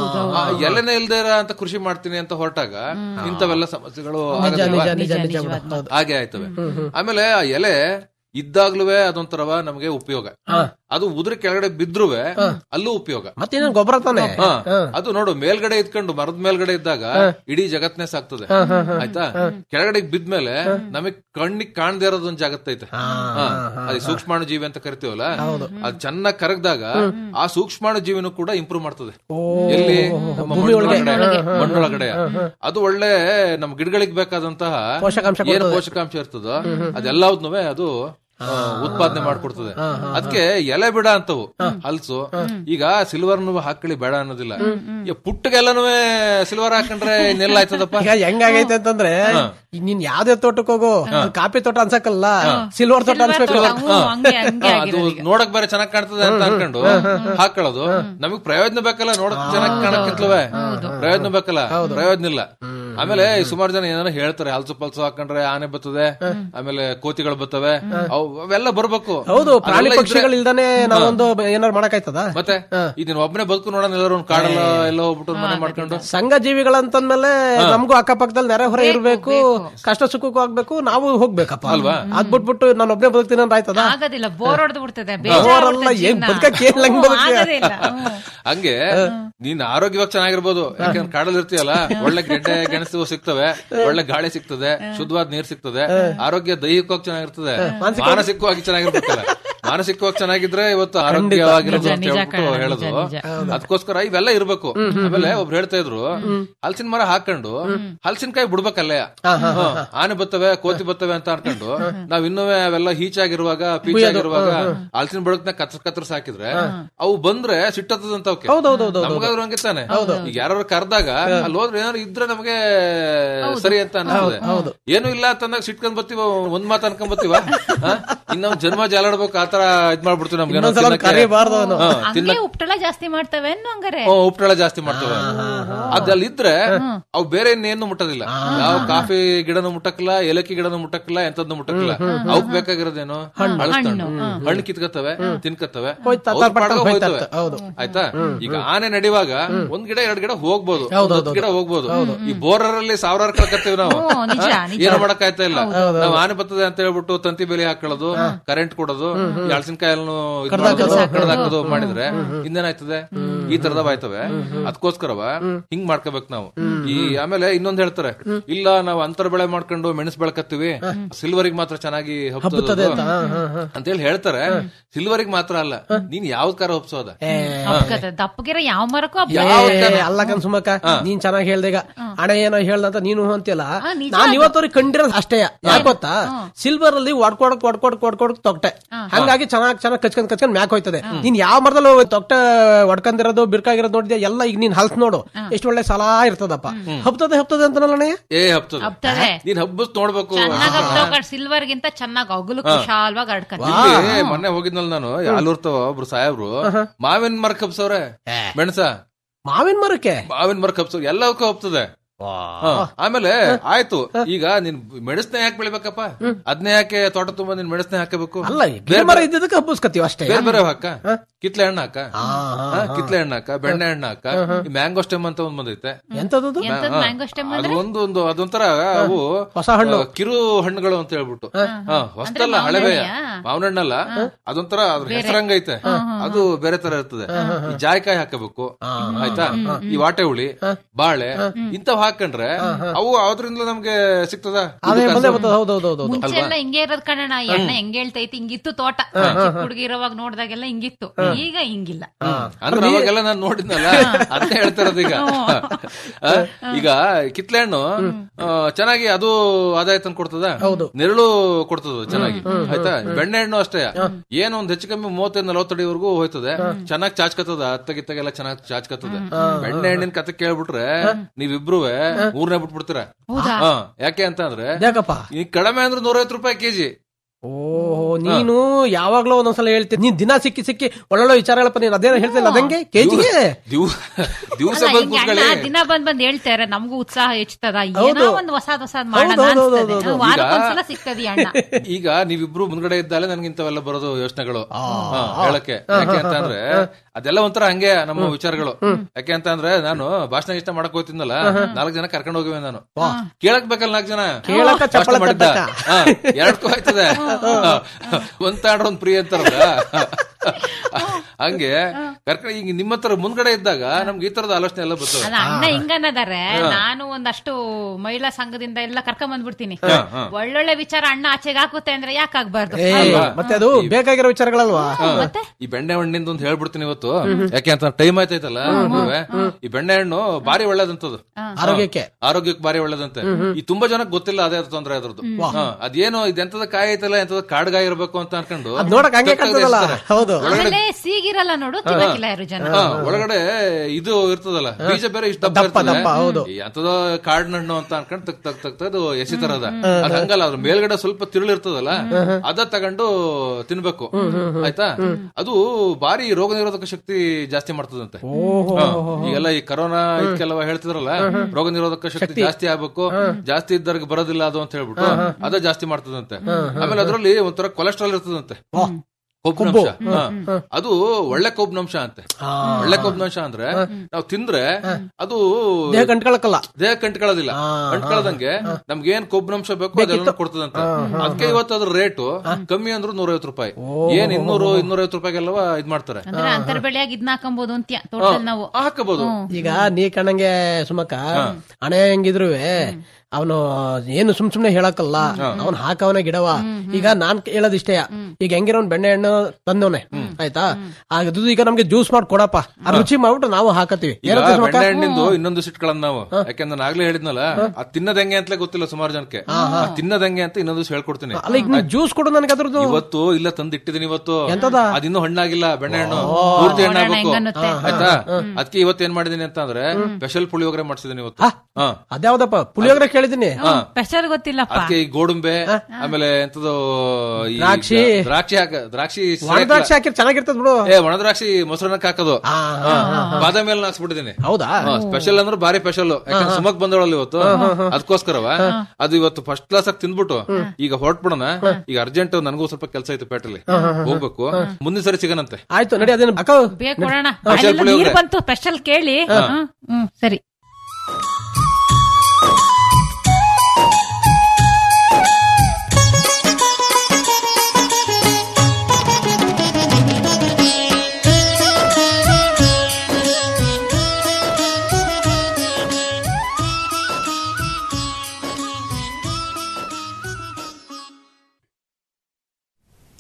ಆ ಎಲೆನೇ ಇಲ್ದೇ ಇರೋ ಅಂತ ಕೃಷಿ ಮಾಡ್ತೀನಿ ಅಂತ ಹೊರಟಾಗ ಇಂಥವೆಲ್ಲ ಸಮಸ್ಯೆಗಳು ಆಗೋದಿಲ್ವಾ? ನಿಜ ನಿಜ ನಿಜ ಬಿಡು. ಹೌದು ಹಾಗೆ ಆಯ್ತವೆ ಆಮೇಲೆ ಆ ಎಲೆ ಇದ್ದಾಗ್ಲೂ ಅದೊಂಥರವ ನಮಗೆ ಉಪಯೋಗ ಅದು ಉದುರಿ ಕೆಳಗಡೆ ಬಿದ್ರುವೆ ಅಲ್ಲೂ ಉಪಯೋಗ ಮತ್ತೇನ ಗೊಬ್ಬರ ತಾನೆ ಹಾ ಅದು ನೋಡು ಮೇಲ್ಗಡೆ ಇದ್ಕೊಂಡು ಮರದ ಮೇಲ್ಗಡೆ ಇದ್ದಾಗ ಇಡೀ ಜಗತ್ನೇ ಸಾಕ್ತದೆ ಆಯ್ತಾ ಕೆಳಗಡೆ ಬಿದ್ಮೇಲೆ ನಮಗ್ ಕಣ್ಣಿಗೆ ಕಾಣದೇ ಇರೋದೊಂದ್ ಜಗತ್ತೈತೆ ಹಾ ಅದು ಸೂಕ್ಷ್ಮಾಣು ಜೀವಿ ಅಂತ ಕರಿತೀವಲ್ಲ ಅದು ಚೆನ್ನಾಗಿ ಕರಗ್ದಾಗ ಆ ಸೂಕ್ಷ್ಮಾಣು ಜೀವಿನೂ ಕೂಡ ಇಂಪ್ರೂವ್ ಮಾಡ್ತದೆ ಎಲ್ಲಿ ನಮ್ಮ ಮಣ್ಣೊಳಗಡೆ ಮಣ್ಣೊಳಗಡೆ ಅದು ಒಳ್ಳೆ ನಮ್ ಗಿಡಗಳಿಗೆ ಬೇಕಾದಂತಹ ಪೋಷಕಾಂಶ ಏನು ಪೋಷಕಾಂಶ ಇರ್ತದೋ ಅದೆಲ್ಲದನ್ನೂ ಅದು ಆ, ಉತ್ಪಾದನೆ ಮಾಡ್ಕೊಡ್ತದೆ ಅದಕ್ಕೆ ಎಲೆ ಬಿಡ ಅಂತವು ಹಲ್ಸು ಈಗ ಸಿಲ್ವರ್ ಹಾಕೊಳ್ಳಿ ಬೇಡ ಅನ್ನೋದಿಲ್ಲ ಈಗ ಪುಟ್ಟಗೆಲ್ಲನೂ ಸಿಲ್ವರ್ ಹಾಕೊಂಡ್ರೆ ಇನ್ನೆಲ್ಲ ಆಯ್ತದಪ್ಪ ಈಗ ಹೆಂಗಾಗೈತೆ ಅಂತಂದ್ರೆ ಈಗ ನೀನ್ ಯಾವ್ದೇ ತೋಟಕ್ಕೆ ಹೋಗೋ ಅದು ಕಾಫಿ ತೋಟ ಅನ್ಸಕ್ಕಲ್ಲ ಸಿಲ್ವರ್ ತೋಟ ಅನ್ಸ್ಬೇಕು ಹಂಗೆ ಹಂಗೆ ಹಾ, ಅದು ನೋಡಕ್ ಬೇರೆ ಚೆನ್ನಾಗ್ ಕಾಣ್ತದೆ ಅಂತ ಅನ್ಕೊಂಡು ಹಾಕೊಳ್ಳೋದು ನಮಗ್ ಪ್ರಯೋಜನ ಬೇಕಲ್ಲ ನೋಡಕ್ ಚೆನ್ನಾಗ್ ಕಾಣಕ್ಕಿಂತಲೇ ಪ್ರಯೋಜನ ಬೇಕಲ್ಲ ಪ್ರಯೋಜನ ಇಲ್ಲ ಆಮೇಲೆ ಸುಮಾರು ಜನ ಏನಾರ ಹೇಳ್ತಾರೆ ಹಲ್ಸು ಪಲ್ಸು ಹಾಕೊಂಡ್ರೆ ಆನೆ ಬರ್ತದೆ ಆಮೇಲೆ ಕೋತಿಗಳು ಬರ್ತವೆ ಅವ್- ಅವೆಲ್ಲ ಬರ್ಬೇಕು ಹೌದು ಪ್ರಾಣಿ ಅದೆಲ್ಲ ಇದ್ರೆ- ಪಕ್ಷಿಗಳು ಇಲ್ದಾನೆ ನಾವೊಂದು ಏನಾರು ಮಾಡಕ್ಕಾಯ್ತದ ಮತ್ತೆ ಈಗ ನೀನ್ ಒಬ್ಬನೇ ಬದುಕು ನೋಡೋಣ ಎಲ್ಲರೂ ಒಂದ್ ಕಾಡಲ್ಲ ಎಲ್ಲ ಹೋಗ್ಬಿಟ್ಟು ಮನೆ ಮಾಡ್ಕೊಂಡು ಸಂಘ ಜೀವಿಗಳಂತಂದ್ಮೇಲೆ ನಮಗೂ ಅಕ್ಕಪಕ್ಕದಲ್ಲಿ ನೆರೆ ಹೊರೆ ಇರ್ಬೇಕು ಕಷ್ಟ ಸುಖಕ್ಕೂ ಆಗ್ಬೇಕು ನಾವು ಹೋಗ್ಬೇಕಪ್ಪ ಅಲ್ವಾ ಅದ್ ಬಿಟ್ಬಿಟ್ಟು ನಾನು ಒಬ್ಬನೇ ಬದುಕ್ತೀನಿ ಅಂದ್ರೆ ಆಯ್ತದ ಆಗೋದಿಲ್ಲ ಬೋರ್ ಹೊಡೆದು ಬಿಡ್ತದೆ ಬೋರಲ್ಲ, ಏನ್ ಬದುಕಕ್ಕೆ ಏನ್ ಲಂಗ್ ಬದುಕ್ತೀಯ? ಆಗೋದಿಲ್ಲ ಹ್ಮ್. ಹಂಗೆ ನೀನ್ ಆರೋಗ್ಯವಾಗಿ ಚೆನ್ನಾಗಿರ್ಬೋದು ಯಾಕಂದ್ರೆ ಕಾಡಲ್ಲಿ ಇರ್ತೀಯಲ್ಲ ಒಳ್ಳೆ ಗೆಡ್ಡೆ ಗೆಣಸು ಸಿಗ್ತವೆ ಒಳ್ಳೆ ಗಾಳಿ ಸಿಗ್ತದೆ ಶುದ್ಧವಾದ ನೀರ್ ಸಿಗ್ತದೆ ಆರೋಗ್ಯ ದೈಹಿಕವಾಗಿ ಚೆನ್ನಾಗಿರ್ತದೆ ಮಾನಸಿಕವಾಗಿ ಚೆನ್ನಾಗಿರ್ಬೇಕಲ್ಲ ಮಾನಸಿಕವಾಗಿ ಚೆನ್ನಾಗಿದ್ರೆ ಇವತ್ತು ಆರೋಗ್ಯವಾಗಿರೋದು ಅಂತ ನಿಜ ಹೇಳ್ಬಿಟ್ಟು ಕಣ, ಹೇಳೋದು ನಿಜ, ಅದಕ್ಕೋಸ್ಕರ ಇವೆಲ್ಲ ಇರ್ಬೇಕು ಆಮೇಲೆ ಒಬ್ರು ಹೇಳ್ತಾ ಇದ್ರು ಹಲಸಿನ ಮರ ಹಾಕೊಂಡು ಹಲಸಿನಕಾಯಿ ಬಿಡ್ಬೇಕಲ್ಲೇ ಹ್ಮ್. ಆನೆ ಬರ್ತವೆ ಕೋತಿ ಬರ್ತವೆ ಅಂತ ಅನ್ಕೊಂಡು ನಾವ್ ಇನ್ನೂ ಅವೆಲ್ಲ ಹೀಚಾಗಿರುವಾಗ ಪೀಚಾಗಿರುವಾಗ ಹಲಸಿನ ಬಡಕ್ನ ಕತ್ರ ಕತ್ರ ಸಾಕಿದ್ರೆ ಅವು ಬಂದ್ರೆ ಸಿಟ್ಟತ್ತದಂತ ಅವಕ್ಕೆ ಹೌದೌದೌದು ನಮಗಾದ್ರೂ ಹಂಗೆ ತಾನೆ ಈಗ ಯಾರು ಕರ್ದಾಗ ಅಲ್ಲಿ ಹೋದ್ರೆ ಏನಾದ್ರು ಇದ್ರೆ ನಮಗೆ ಸರಿ ಅಂತ ಅನ್ಸ್ತದೆ ಏನು ಇಲ್ಲ ಅಂತಂದಾಗ ಸಿಟ್ಕೊಂಡ್ ಬರ್ತೀವ ಒಂದ್ ಮಾತು ಅನ್ಕೊಂಡ್ ಬರ್ತೀವ ಇನ್ನೊಂದ್ ಜನ್ಮ ಜಾಲಾಡ್ಬೇಕು ಆತರ ಇದ್ ಮಾಡ್ಬಿಡ್ತೀವಿ ನಮ್ಗೆ ಏನೋ ಇನ್ನೊಂದ್ಸಲ ತಿನ್ನಕ್ಕೆ. ಕರಿಬಾರ್ದು ಅವನು ಹಾ, ಹಂಗೆ ಉಪ್ಟಳ ಜಾಸ್ತಿ ಮಾಡ್ತವೆ ಅನ್ನು ಹಂಗಾರೆ ಹ್ಮ್, ಉಪ್ಪಳ ಜಾಸ್ತಿ ಮಾಡ್ತವೆ ಅದಲ್ಲಿ ಇದ್ರೆ ಅವು ಬೇರೆ ಇನ್ನೇನು ಮುಟ್ಟೋದಿಲ್ಲ ಯಾವ ಕಾಫಿ ಗಿಡನು ಮುಟ್ಟಕ್ಕಿಲ್ಲ ಏಲಕ್ಕಿ ಗಿಡನು ಮುಟ್ಟಕ್ಕಿಲ್ಲ ಎಂತದ್ದು ಮುಟ್ಟಕ್ಕಿಲ್ಲ ಅವಕ್ ಬೇಕಾಗಿರೋದೇನು ಹಳಸ್ತಣ್ಣು ಹಣ್ಣು ಕಿತ್ಕತ್ತವೆ ತಿನ್ಕತ್ತವೆ ಹೋಯ್ತಾ, ಅವ್ರ್ ತರ್ಪಟ್ಟ ಪಾಡ್ಗೆ ಹೋಯ್ತಾ ಹೋಯ್ತವೆ. ಇರ್ತವೆ. ಹೌದು. ಆಯ್ತಾ ಈಗ ಆನೆ ನಡಿವಾಗ ಒಂದ್ ಗಿಡ ಎರಡ್ ಗಿಡ ಹೋಗ್ಬೋದು ಒಂದ್ ಹತ್ತ್ ಗಿಡ ಹೋಗ್ಬೋದು ಈ ಬೋರರಲ್ಲಿ ಸಾವಿರಾರು ಕಳ್ಕತ್ತೀವಿ ನಾವು ಹ್ಮ್, ನಿಜ, ನಿಜ. ಏನು ಮಾಡಕ್ ಆಯ್ತಾ ಇಲ್ಲ ನಾವು ಆನೆ ಬರ್ತದೆ ಅಂತ ಹೇಳ್ಬಿಟ್ಟು ತಂತಿ ಬೇಲಿ ಹಾಕೊಳ್ಳೋದು ಕರೆಂಟ್ ಕೊಡೋದು ಈ ಹಲಸಿನಕಾಯನ್ನು ಕಡ್ದಾಕೋದು ಮಾಡಿದ್ರೆ ಇನ್ನೇನಾಯ್ತದೆ ಈ ತರದವ ಆಯ್ತವೆ ಅದಕ್ಕೋಸ್ಕರವ ಹಿಂಗ್ ಮಾಡ್ಕೋಬೇಕು ನಾವು ಈ ಆಮೇಲೆ ಇನ್ನೊಂದ್ ಹೇಳ್ತಾರೆ ಇಲ್ಲ ನಾವು ಅಂತರ ಬೆಳೆ ಮಾಡ್ಕೊಂಡು ಮೆಣಸು ಬೆಳಕತ್ತೀವಿ ಸಿಲ್ವರಿಗೆ ಮಾತ್ರ ಚೆನ್ನಾಗಿ ಹಬ್ತದೆ ಅದು ಅಂತ ಹೇಳಿ ಹೇಳ್ತಾರೆ ಸಿಲ್ವರಿಗೆ ಮಾತ್ರ ಅಲ್ಲ ನೀನ್ ಯಾವ್ದ್ ಕಾರ ಹಬ್ಸೋದ ಹಬ್ಕತ್ತೆ. ದಪ್ಪಗಿರೋ ಯಾವ ಮರಕ್ಕೂ ಹಬ್ಬ ಏ, ಅಲ್ಲ ಕಣ್ ಸುಮಕ್ಕ ನೀನ್ ಚೆನ್ನಾಗಿ ಹೇಳ್ದೀಗ ಹಣ ಏನೋ ಹೇಳ್ದಂತ ನೀನು ಅಂತಿಲ್ಲ ನಾನ್ ಇವತ್ತವ್ರಿಗೆ ಕಂಡಿರೋದು ಅಷ್ಟೇ ಯಾಕೆ ಗೊತ್ತಾ ಸಿಲ್ವರ್ ಅಲ್ಲಿ ಒಡ್ಕೊಡಕ್ ಒಡ್ಕೊಡಕ್ ಒಡ್ಕೊಡಕ್ ತೊಗಟೆ ಹಂಗಾಗಿ ಚೆನ್ನಾಗ್ ಚೆನ್ನಾಗ್ ಕಚ್ಕೊಂಡ್ ಕಚ್ಕೊಂಡ್ ಮ್ಯಾಕ್ ಹೋಯ್ತದೆ ನೀನ್ ಯಾವ ಮರದಲ್ಲಿ ತೊಗಟೆ ಒಡ್ಕೊಂಡಿರೋದು ಬಿರ್ಕಾಗಿರೋದು ನೋಡಿದ್ಯಾ ಎಲ್ಲ ಈಗ ನೀನ್ ಹಲ್ಸ್ ನೋಡು ಎಷ್ಟು ಒಳ್ಳೆ ಸಲಾ ಇರ್ತದಪ್ಪ ಹಬ್ತದೆ ಹಬ್ತದೆ ಅಂತ ಅಣ್ಣಯ್ಯ ಏ ಹಬ್ತದೆ ಹಬ್ತದೆ. ನೀನ್ ಹಬ್ಬಸ್ ನೋಡ್ಬೇಕು ಚೆನ್ನಾಗ್ ಹಬ್ತಾವ್ ಸಿಲ್ವರ್ ಗಿಂತ ಚೆನ್ನಾಗ್ ಅಗಲು ಕುಶಾಲ್ವಾಗಿ ಆಡ್ಕತ್ತೆ ಇಲ್ಲಿ ಮೊನ್ನೆ ಹೋಗಿದ್ನಲ್ಲ ನಾನು ಯಾಲೂರ್ತವ ಒಬ್ರು ಸಾಹೇಬ್ರು ಮಾವಿನ ಮರ ಕಬ್ಸವ್ರೆ ಮೆಣಸ ಮಾವಿನ ಮರಕ್ಕೆ ಮಾವಿನ ಮರ ಕಬ್ಸವ್ರು ಎಲ್ಲವಕ್ಕೂ ಹೋಗ್ತದೆ ಹ. ಆಮೇಲೆ ಆಯ್ತು ಈಗ ನೀನ್ ಮೆಣಸ್ನ ಯಾಕೆ ಬೆಳಿಬೇಕಪ್ಪ ಅದ್ನೇ ಯಾಕೆ ತೋಟ ತುಂಬಾ ನೀನ್ ಮೆಣಸ್ನ ಹಾಕಬೇಕು ಅಲ್ಲ ಈ ಗಿಡ ಮರ ಇದ್ದಿದ್ದಕ್ಕೆ ಹಬ್ಬಸ್ಕತ್ತೀವಿ ಅಷ್ಟೇ ಬೇರೆ ಬೇರೆ ಹಾಕ ಕಿತ್ಲೆ ಹಣ್ಣು ಹಾಕ ಹಾ, ಹಾ, ಹ, ಕಿತ್ಲೆ ಹಣ್ಣು ಹಾಕ ಬೆಣ್ಣೆ ಹಣ್ಣು ಹಾಕ ಈ ಮ್ಯಾಂಗೋ ಸ್ಟೆಮ್ ಅಂತ ಒಂದ್ ಬಂದೈತೆ ಎಂತದದು ಎಂತದ್ ಹ. ಮ್ಯಾಂಗೋ ಸ್ಟೆಮ್ ಅದು ಒಂದು ಒಂದು ಅದೊಂಥರ ಅವು ಹೊಸ ಹಣ್ಣು ಆ, ಕಿರು ಹಣ್ಣುಗಳು ಅಂತ ಹೇಳ್ಬಿಟ್ಟು ಹ, ಹೊಸ್ತಲ್ಲ ಹಳೆವೆಯ ಮಾವಿನ ಹಣ್ಣಲ್ಲ ಅದೊಂಥರ ಅದ್ರ ಹೆಸರಂಗೈತೆ ಅದು ಬೇರೆ ತರ ಇರ್ತದೆ ಈ ಜಾಯ್ಕಾಯಿ ಹಾಕಬೇಕು ಆಯ್ತಾ ಈ ವಾಟೆ ಹುಳಿ ಬಾಳೆ ಇಂಥವ್ ಹಾಕೊಂಡ್ರೆ ಅವು ಅದ್ರಿಂದ ನಮ್ಗೆ ಸಿಗ್ತದ ಅದೇ ಬಂದೇ ಬರ್ತದೆ ಹೌದು ಹೌದು ಹೌದು ಮುಂಚೆ ಎಲ್ಲ ಹಿಂಗೆ ಇರೋದ್ ಕಣಣ್ಣ ಎಣ್ಣೆ ಹೆಂಗ್ ಹೇಳ್ತೈತಿ ಹಿಂಗಿತ್ತು ತೋಟ ಹುಡುಗಿ ಇರೋವಾಗ ನೋಡ್ದಾಗೆಲ್ಲ ಹಿಂಗಿತ್ತು ಈಗ ಹಿಂಗಿಲ್ಲ ಅಂದ್ರೆ ಅವಾಗೆಲ್ಲ ನಾನು ನೋಡಿದ್ನಲ್ಲ ಅಂತ ಹೇಳ್ತಿರೋದು ಈಗ ಆ, ಈಗ ಕಿತ್ಲೆ ಹಣ್ಣು ಆ, ಚೆನ್ನಾಗಿ ಅದು ಆದಾಯ ತಂದು ಕೊಡ್ತದ ನೆರಳು ಕೊಡ್ತದ ಚೆನ್ನಾಗಿ ಆಯ್ತಾ ಬೆಣ್ಣೆ ಹಣ್ಣು ಅಷ್ಟೇ ಏನೋ ಒಂದ್ ಹೆಚ್ಚು ಕಮ್ಮಿ ಮೂವತ್ತೈದು ನಲವತ್ತಡಿವರೆಗೂ ಹೋಯ್ತದೆ ಚೆನ್ನಾಗಿ ಚಾಚ್ಕತ್ತದ ಅತ್ತಗಿತ್ತಗೆಲ್ಲ ಚೆನ್ನಾಗಿ ಚಾಚ್ಕತ್ತದ ಬೆಣ್ಣೆ ಹಣ್ಣಿನ ಕತೆ ಕೇಳ್ಬಿಟ್ರೆ ನೀವಿಬ್ರು ಮೂರನೇ ಬಿಟ್ಬಿಡ್ತೀರ ಹಾ ಯಾಕೆ ಅಂತ ಅಂದ್ರೆ ಯಾಕಪ್ಪ ಈ ಕಡಿಮೆ ಅಂದ್ರೆ ನೂರೈವತ್ತು ರೂಪಾಯಿ ಕೆಜಿ ಓಹೋ ನೀನು ಯಾವಾಗ್ಲೋ ಒಂದೊಂದ್ಸಲ ಹೇಳ್ತೀನಿ ನೀನ್ ದಿನ ಸಿಕ್ಕಿ ಸಿಕ್ಕಿ ಒಳ್ಳೊಳ್ಳೆ ವಿಚಾರಗಳಪ್ಪ ನೀನ್ ಅದೇನೋ ಹೇಳ್ತಿಲ್ಲ ಅದಂಗೆ ಕೆಜಿಗೆ ದಿವ್- ದಿವಸ ಅಲ್ಲ, ಬಂದ್ ಹಿಂಗೆ ಅಣ್ಣ ಕೂತ್ಕೊಳ್ಳಿ ದಿನ ಬಂದ್ ಬಂದ್ ಹೇಳ್ತಾರೆ ನಮಗೂ ಉತ್ಸಾಹ ಹೆಚ್ಚುತ್ತದ ಏನೋ ಒಂದ್ ಹೊಸಾದ್ ಹೊಸಾದ್ ಮಾಡೋಣ ಹೌದು, ಹೌದು, ಅನ್ಸ್ತದೆ ಹೌದು, ಹೌದು. ವಾರಕ್ಕೊಂದ್ಸಲ ಸಿಕ್ಕದಿ ಅಣ್ಣ ಈಗ ನೀವಿಬ್ರು ಮುಂದ್ಗಡೆ ಇದ್ದಾಲೆ ನನ್ಗೆ ಇಂಥವೆಲ್ಲ ಬರೋದು ಯೋಚನೆಗಳು ಹಾ, ಹೇಳಕ್ಕೆ ಯಾಕೆ ಅಂತ ಅಂದ್ರೆ ಅದೆಲ್ಲ ಒಂಥರ ಹಂಗೆ ನಮ್ಮ ವಿಚಾರಗಳು ಯಾಕೆ ಅಂತ ಅಂದ್ರೆ ನಾನು ಭಾಷಣ ಇಷ್ಟ ಮಾಡಕ್ ಹೋಗ್ತಿದ್ನಲ್ಲ ನಾಲ್ಕು ಜನ ಕರ್ಕೊಂಡು ಹೋಗಿವೆ ನಾನು ಕೇಳಕ್ ಬೇಕಲ್ಲ ನಾಲ್ಕು ಜನ ಕೇಳಕ್ಕ ಭಾಷಣ ಚಪ್ಪಳ ಮಾಡಿದ್ದ ತಟ್ಟಕ್ಕ. ಹಾ, ಎರಡ್ಕೂ ಆಯ್ತದೆ ಒಂದ್ ತಾಡ್ರ ಒಂದ್ ಪ್ರಿಯ ಅಂತಾರಲ್ಲ ಹಂಗೆ ಕರ್ಕೊಂಡು ಈಗ ನಿಮ್ಮ ಹತ್ರ ಮುಂದ್ಗಡೆ ಇದ್ದಾಗ ನಮ್ಗೆ ಈ ತರದ ಆಲೋಚನೆ ಎಲ್ಲ ಬರ್ತವೆ ಅಲ್ಲ ಅಣ್ಣ ಹಿಂಗನ್ನದಾರೆ ನಾನು ಒಂದಷ್ಟು ಮಹಿಳಾ ಸಂಘದಿಂದ ಎಲ್ಲ ಕರ್ಕೊಂಡ್ ಬಂದ್ಬಿಡ್ತೀನಿ ಒಳ್ಳೊಳ್ಳೆ ವಿಚಾರ ಅಣ್ಣ ಆಚೆಗೆ ಹಾಕುತ್ತೆ ಅಂದ್ರೆ ಯಾಕೆ ಆಗ್ಬಾರ್ದು ಏ ಮತ್ತೆ ಅದು ಬೇಕಾಗಿರೋ ವಿಚಾರಗಳಲ್ವಾ ಮತ್ತೆ ಈ ಬೆಣ್ಣೆ ಹಣ್ಣಿಂದ ಒಂದು ಹೇಳ್ಬಿಡ್ತೀನಿ ಇವತ್ತು ಯಾಕೆ ಅಂತ ಟೈಮ್ ಆಯ್ತೈತಲ್ಲ ನೀವೇ, ಈ ಬೆಣ್ಣೆ ಹಣ್ಣು ಬಾರಿ ಒಳ್ಳೇದಂತದ್ದು ಆರೋಗ್ಯಕ್ಕೆ ಆರೋಗ್ಯಕ್ಕೆ ಬಾರಿ ಒಳ್ಳೇದಂತೆ ಈ ತುಂಬಾ ಜನಕ್ಕೆ ಗೊತ್ತಿಲ್ಲ ಅದೇ ತೊಂದ್ರೆ ಅದ್ರದ್ದು ಹಾ, ಅದೇನೋ ಇದೆಂತದ ಕಾಯಿ ಐತಲ್ಲ ಎಂತದ ಕಾಡ್ಗಾಯಿ ಇರ್ಬೇಕು ಅಂತ ಅನ್ಕೊಂಡು ಅದ್ ನೋಡಕ್ ಹಂಗೆ ತಕ್ಕಂಗೆ ಕಾಣ್ತದಲ್ಲ ಎಸ್ತಾರೆ. ಹೌದು ಆಮೇಲೆ ಸೀಗಿರಲ್ಲ ನೋಡು ತಿನ್ನಕ್ಕಿಲ್ಲ ಯಾರು ಜನ ಹಾ, ಒಳಗಡೆ ಇದು ಇರ್ತದಲ್ಲ ಬೀಜ ಬೇರೆ ಇಷ್ಟ ದಪ್ಪ, ದಪ್ಪ, ಹೌದು. ಅಂತದ ಕಾಡಿನ ಹಣ್ಣು ಅಂತ ಅನ್ಕೊಂಡು ತಕ್ ತಕ್ ತಕ್ ಅದು ಎಸಿತಾರದ ಅದ್ ಹಂಗಲ್ಲ ಅದ್ರ ಮೇಲ್ಗಡೆ ಸ್ವಲ್ಪ ತಿರುಳು ಇರ್ತದಲ್ಲ ಅದ ತಗೊಂಡು ತಿನ್ಬೇಕು ಆಯ್ತಾ ಅದು ಬಾರಿ ರೋಗ ನಿರೋಧಕ ಶಕ್ತಿ ಜಾಸ್ತಿ ಮಾಡ್ತದಂತೆ ಓಹೋ ಹಾ, ಈಗೆಲ್ಲ ಈ ಕರೋನಾ ಇದಕ್ಕೆಲ್ಲ ಹೇಳ್ತಿದ್ರಲ್ಲ ರೋಗ ನಿರೋಧಕ ಶಕ್ತಿ ಜಾಸ್ತಿ ಆಗ್ಬೇಕು ಜಾಸ್ತಿ ಇದ್ದವ್ರಿಗೆ ಬರೋದಿಲ್ಲ ಅದು ಅಂತ ಹೇಳ್ಬಿಟ್ಟು ಅದ ಜಾಸ್ತಿ ಮಾಡ್ತದಂತೆ ಆಮೇಲೆ ಅದ್ರಲ್ಲಿ ಒಂಥರ ಕೊಲೆಸ್ಟ್ರಾಲ್ ಇರ್ತದಂತೆ ಕೊಬ್ಬಿನಾಂಶ ಹಾ. ಅದು ಒಳ್ಳೆ ಕೊಬ್ಬಿನಾಂಶ ಅಂತೆ ಒಳ್ಳೆ ಕೊಬ್ಬಿನಾಂಶ ಅಂದ್ರೆ ನಾವು ತಿಂದ್ರೆ ಅದು ದೇಹ ಕಂಟ್ಕೊಳಕಲ್ಲ ದೇಹ ಕಂಟ್ಕೊಳ್ಳೋದಿಲ್ಲ ಕಂಟ್ಕೊಳ್ಳೋದಂಗೆ ನಮ್ಗೆ ಏನ್ ಕೊಬ್ಬಿನಾಂಶ ಬೇಕು ಅದೆಲ್ಲ ಕೊಡ್ತದಂತೆ ಅದಕ್ಕೆ ಇವತ್ತು ಅದ್ರ ರೇಟು ಕಮ್ಮಿ ಅಂದ್ರು ನೂರೈವತ್ತು ರೂಪಾಯಿ ಏನ್ ಇನ್ನೂರು ಇನ್ನೂರೈವತ್ತು ರೂಪಾಯಿಗೆಲ್ಲವ ಇದ್ ಮಾಡ್ತಾರೆ ಅಂದ್ರೆ ಅಂತರ್ ಬೆಳೆಯಾಗಿ ಇದ್ನ ಹಾಕೊಂಬೋದು ಅಂತ್ಯ ತೋಟದಲ್ಲಿ ನಾವು ಹಾಕಬಹುದು ಈಗ ನೀ ಕಣಂಗೆ ಸುಮಕ ಹಣೆ ಹೆಂಗಿದ್ರುವೆ ಅವನು ಏನು ಸುಮ್ ಸುಮ್ನೆ ಹೇಳಕ್ಕಲ್ಲ ಅವನ್ ಹಾಕವನ ಗಿಡವ ಈಗ ನಾನ್ ಹೇಳೋದಿಷ್ಟೇ ಈಗ ಹೆಂಗಿರೋನ್ ಬೆಣ್ಣೆ ಹಣ್ಣು ತಂದವನೆ ಆಯ್ತಾ ಅದು ಈಗ ನಮ್ಗೆ ಜ್ಯೂಸ್ ಮಾಡಿ ಕೊಡಪ್ಪ ಆ ರುಚಿ ಮಾಡ್ಬಿಟ್ಟು ನಾವು ಹಾಕತ್ತೀವಿ ಈಗ ಏನಂತ ಸುಮಕ ಬೆಣ್ಣೆ ಹಣ್ಣಿಂದು ಇನ್ನೊಂದು ಸಿಟ್ಗಳನ್ನ ನಾವು ಯಾಕಂದ್ರೆ ನಾನು ಆಗ್ಲೇ ಹೇಳಿದ್ನಲ್ಲ ಅದ್ ತಿನ್ನದ್ ಹೆಂಗೆ ಅಂತಲೇ ಗೊತ್ತಿಲ್ಲ ಸುಮಾರು ಜನಕ್ಕೆ ಅದ್ ತಿನ್ನದ್ ಹೆಂಗೆ ಅಂತ ಇನ್ನೊಂದು ದಿವಸ ಹೇಳ್ಕೊಡ್ತೀನಿ ಅಲ್ಲ ಈಗ ನೀನ್ ಜ್ಯೂಸ್ ಕೊಡು ನನಗೆ ಅದ್ರದ್ದು ಇವತ್ತು ಇಲ್ಲ ತಂದು ಇಟ್ಟಿದ್ದೀನಿ ಇವತ್ತು ಎಂತದ? ಅದಿನ್ನೂ ಹಣ್ಣಾಗಿಲ್ಲ ಬೆಣ್ಣೆ ಹಣ್ಣು ಪೂರ್ತಿ ಹಣ್ಣಾಗಬೇಕು ಹೆಂಗನ್ನುತ್ತೆ. ಆಯ್ತಾ ಅದಕ್ಕೆ ಇವತ್ತು ಏನ್ ಮಾಡಿದೀನಿ ಅಂತ ಅಂದ್ರೆ ಸ್ಪೆಷಲ್ ಪುಳಿಯೋಗರೆ ಮಾಡ್ಸಿದೀನಿ ಇವತ್ತು ಹಾ ಅದ್ಯಾವ್ದಪ್ಪ ಪುಳಿಯೋಗರೆ ಕೇಳಿದೀನಿ ಸ್ಪೆಷಲ್ ಗೊತ್ತಿಲ್ಲಪ್ಪ ಅದಕ್ಕೆ ಈ ಗೋಡಂಬೆ ಆಮೇಲೆ ಎಂತದು ಈ ದ್ರಾಕ್ಷಿ. ದ್ರಾಕ್ಷಿ ಹಾಕ ದ್ರಾಕ್ಷಿ ಒಣ ದ್ರಾಕ್ಷಿ ಹಾಕಿರ್ ಚೆನ್ನಾಗಿರ್ತದ ಬಿಡು ಏ ಒಣ ದ್ರಾಕ್ಷಿ ಮೊಸರನ್ನಕ್ಕೆ ಹಾಕೋದು ಆ, ಹಾ. ಬಾದಾಮಿ ಮೇಲೆ ಹಾಕ್ಸ್ಬಿಟ್ಟಿದೀನಿ ಹೌದಾ ಸ್ಪೆಷಲ್ ಅಂದ್ರೆ ಬಾರಿ ಸ್ಪೆಷಲ್ ಯಾಕಂದ್ರೆ ಸುಮಕ್ ಬಂದವಳಲ್ಲ ಇವತ್ತು ಅದಕ್ಕೋಸ್ಕರವ ಅದು ಇವತ್ತು ಫಸ್ಟ್ ಕ್ಲಾಸ್ ಆಗಿ ತಿಂದ್ಬಿಟ್ಟು ಈಗ ಹೊರಟ್ಬಿಡೋಣ ಈಗ ಅರ್ಜೆಂಟ್ ನನಗೂ ಸ್ವಲ್ಪ ಕೆಲಸ ಐತೆ ಪೇಟಲ್ಲಿ ಹೋಗ್ಬೇಕು ಮುಂದಿನ ಸರಿ ಸಿಗನಂತೆ ಆಯ್ತು ನಡಿ ಅದೇನು ಅಕ್ಕ ಬೇಗ ಕೊಡೋಣ ಸ್ಪೆಷಲ್ ಅಲ್ಲೆಲ್ಲ ನೀರ್ ಪುಳಿಯೋಗರೆ. ಬಂತು ಸ್ಪೆಷಲ್ ಕೇಳಿ ಹ್ಮ್, ಹ್ಮ್ ಸರಿ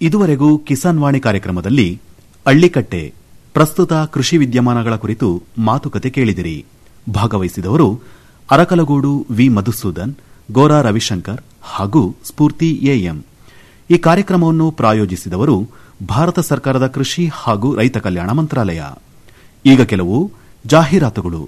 ಇದುವರೆಗೂ ಕಿಸಾನ್ ವಾಣಿ ಕಾರ್ಯಕ್ರಮದಲ್ಲಿ ಅಳ್ಳಿಕಟ್ಟೆ ಪ್ರಸ್ತುತ ಕೃಷಿ ವಿದ್ಯಮಾನಗಳ ಕುರಿತು ಮಾತುಕತೆ ಕೇಳಿದಿರಿ ಭಾಗವಹಿಸಿದವರು ಅರಕಲಗೂಡು ವಿ ಮಧುಸೂದನ್ ಗೋರಾ ರವಿಶಂಕರ್ ಹಾಗೂ ಸ್ಫೂರ್ತಿ ಎಎಂ ಈ ಕಾರ್ಯಕ್ರಮವನ್ನು ಪ್ರಾಯೋಜಿಸಿದವರು ಭಾರತ ಸರ್ಕಾರದ ಕೃಷಿ ಹಾಗೂ ರೈತ ಕಲ್ಯಾಣ ಮಂತ್ರಾಲಯ ಈಗ ಕೆಲವು ಜಾಹೀರಾತುಗಳು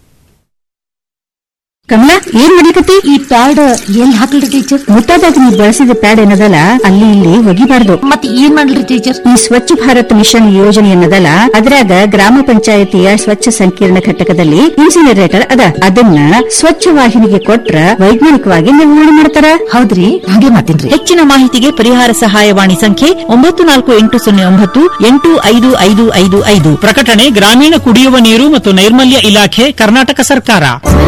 ಕಮಲಾ ಏನ್ ಮಾಡ್ಲಿಕತ್ತಿ ಈ ಪ್ಯಾಡ್ ಎಲ್ಲಿ ಹಾಕ್ಲಿ ಟೀಚರ್ ಮುಟ್ಟಾದಾಗ ನೀವು ಬಳಸಿದ ಪ್ಯಾಡ್ ಏನದಲ್ಲ ಅಲ್ಲಿ ಇಲ್ಲಿ ಒಗಿಬಾರ್ದು ಮತ್ತೆ ಏನ್ ಮಾಡ್ಲಿ ಟೀಚರ್ ಈ ಸ್ವಚ್ಛ ಭಾರತ್ ಮಿಷನ್ ಯೋಜನೆ ಏನದಲ್ಲ ಅದ್ರಾಗ ಗ್ರಾಮ ಪಂಚಾಯತಿಯ ಸ್ವಚ್ಛ ಸಂಕೀರ್ಣ ಘಟಕದಲ್ಲಿ ಇನ್ಸಿನರೇಟರ್ ಅದ ಅದನ್ನ ಸ್ವಚ್ಛ ವಾಹಿನಿಗೆ ಕೊಟ್ರ ವೈಜ್ಞಾನಿಕವಾಗಿ ನಿರ್ವಹಣೆ ಮಾಡ್ತಾರ ಹೌದ್ರಿ ಹಾಗೆ ಮಾತಿನ್ರಿ ಹೆಚ್ಚಿನ ಮಾಹಿತಿಗೆ ಪರಿಹಾರ ಸಹಾಯವಾಣಿ ಸಂಖ್ಯೆ ಒಂಬತ್ತು ನಾಲ್ಕು ಎಂಟು ಸೊನ್ನೆ ಒಂಬತ್ತು ಎಂಟು ಐದು ಐದು ಐದು ಐದು ಪ್ರಕಟಣೆ ಗ್ರಾಮೀಣ ಕುಡಿಯುವ ನೀರು ಮತ್ತು ನೈರ್ಮಲ್ಯ ಇಲಾಖೆ ಕರ್ನಾಟಕ ಸರ್ಕಾರ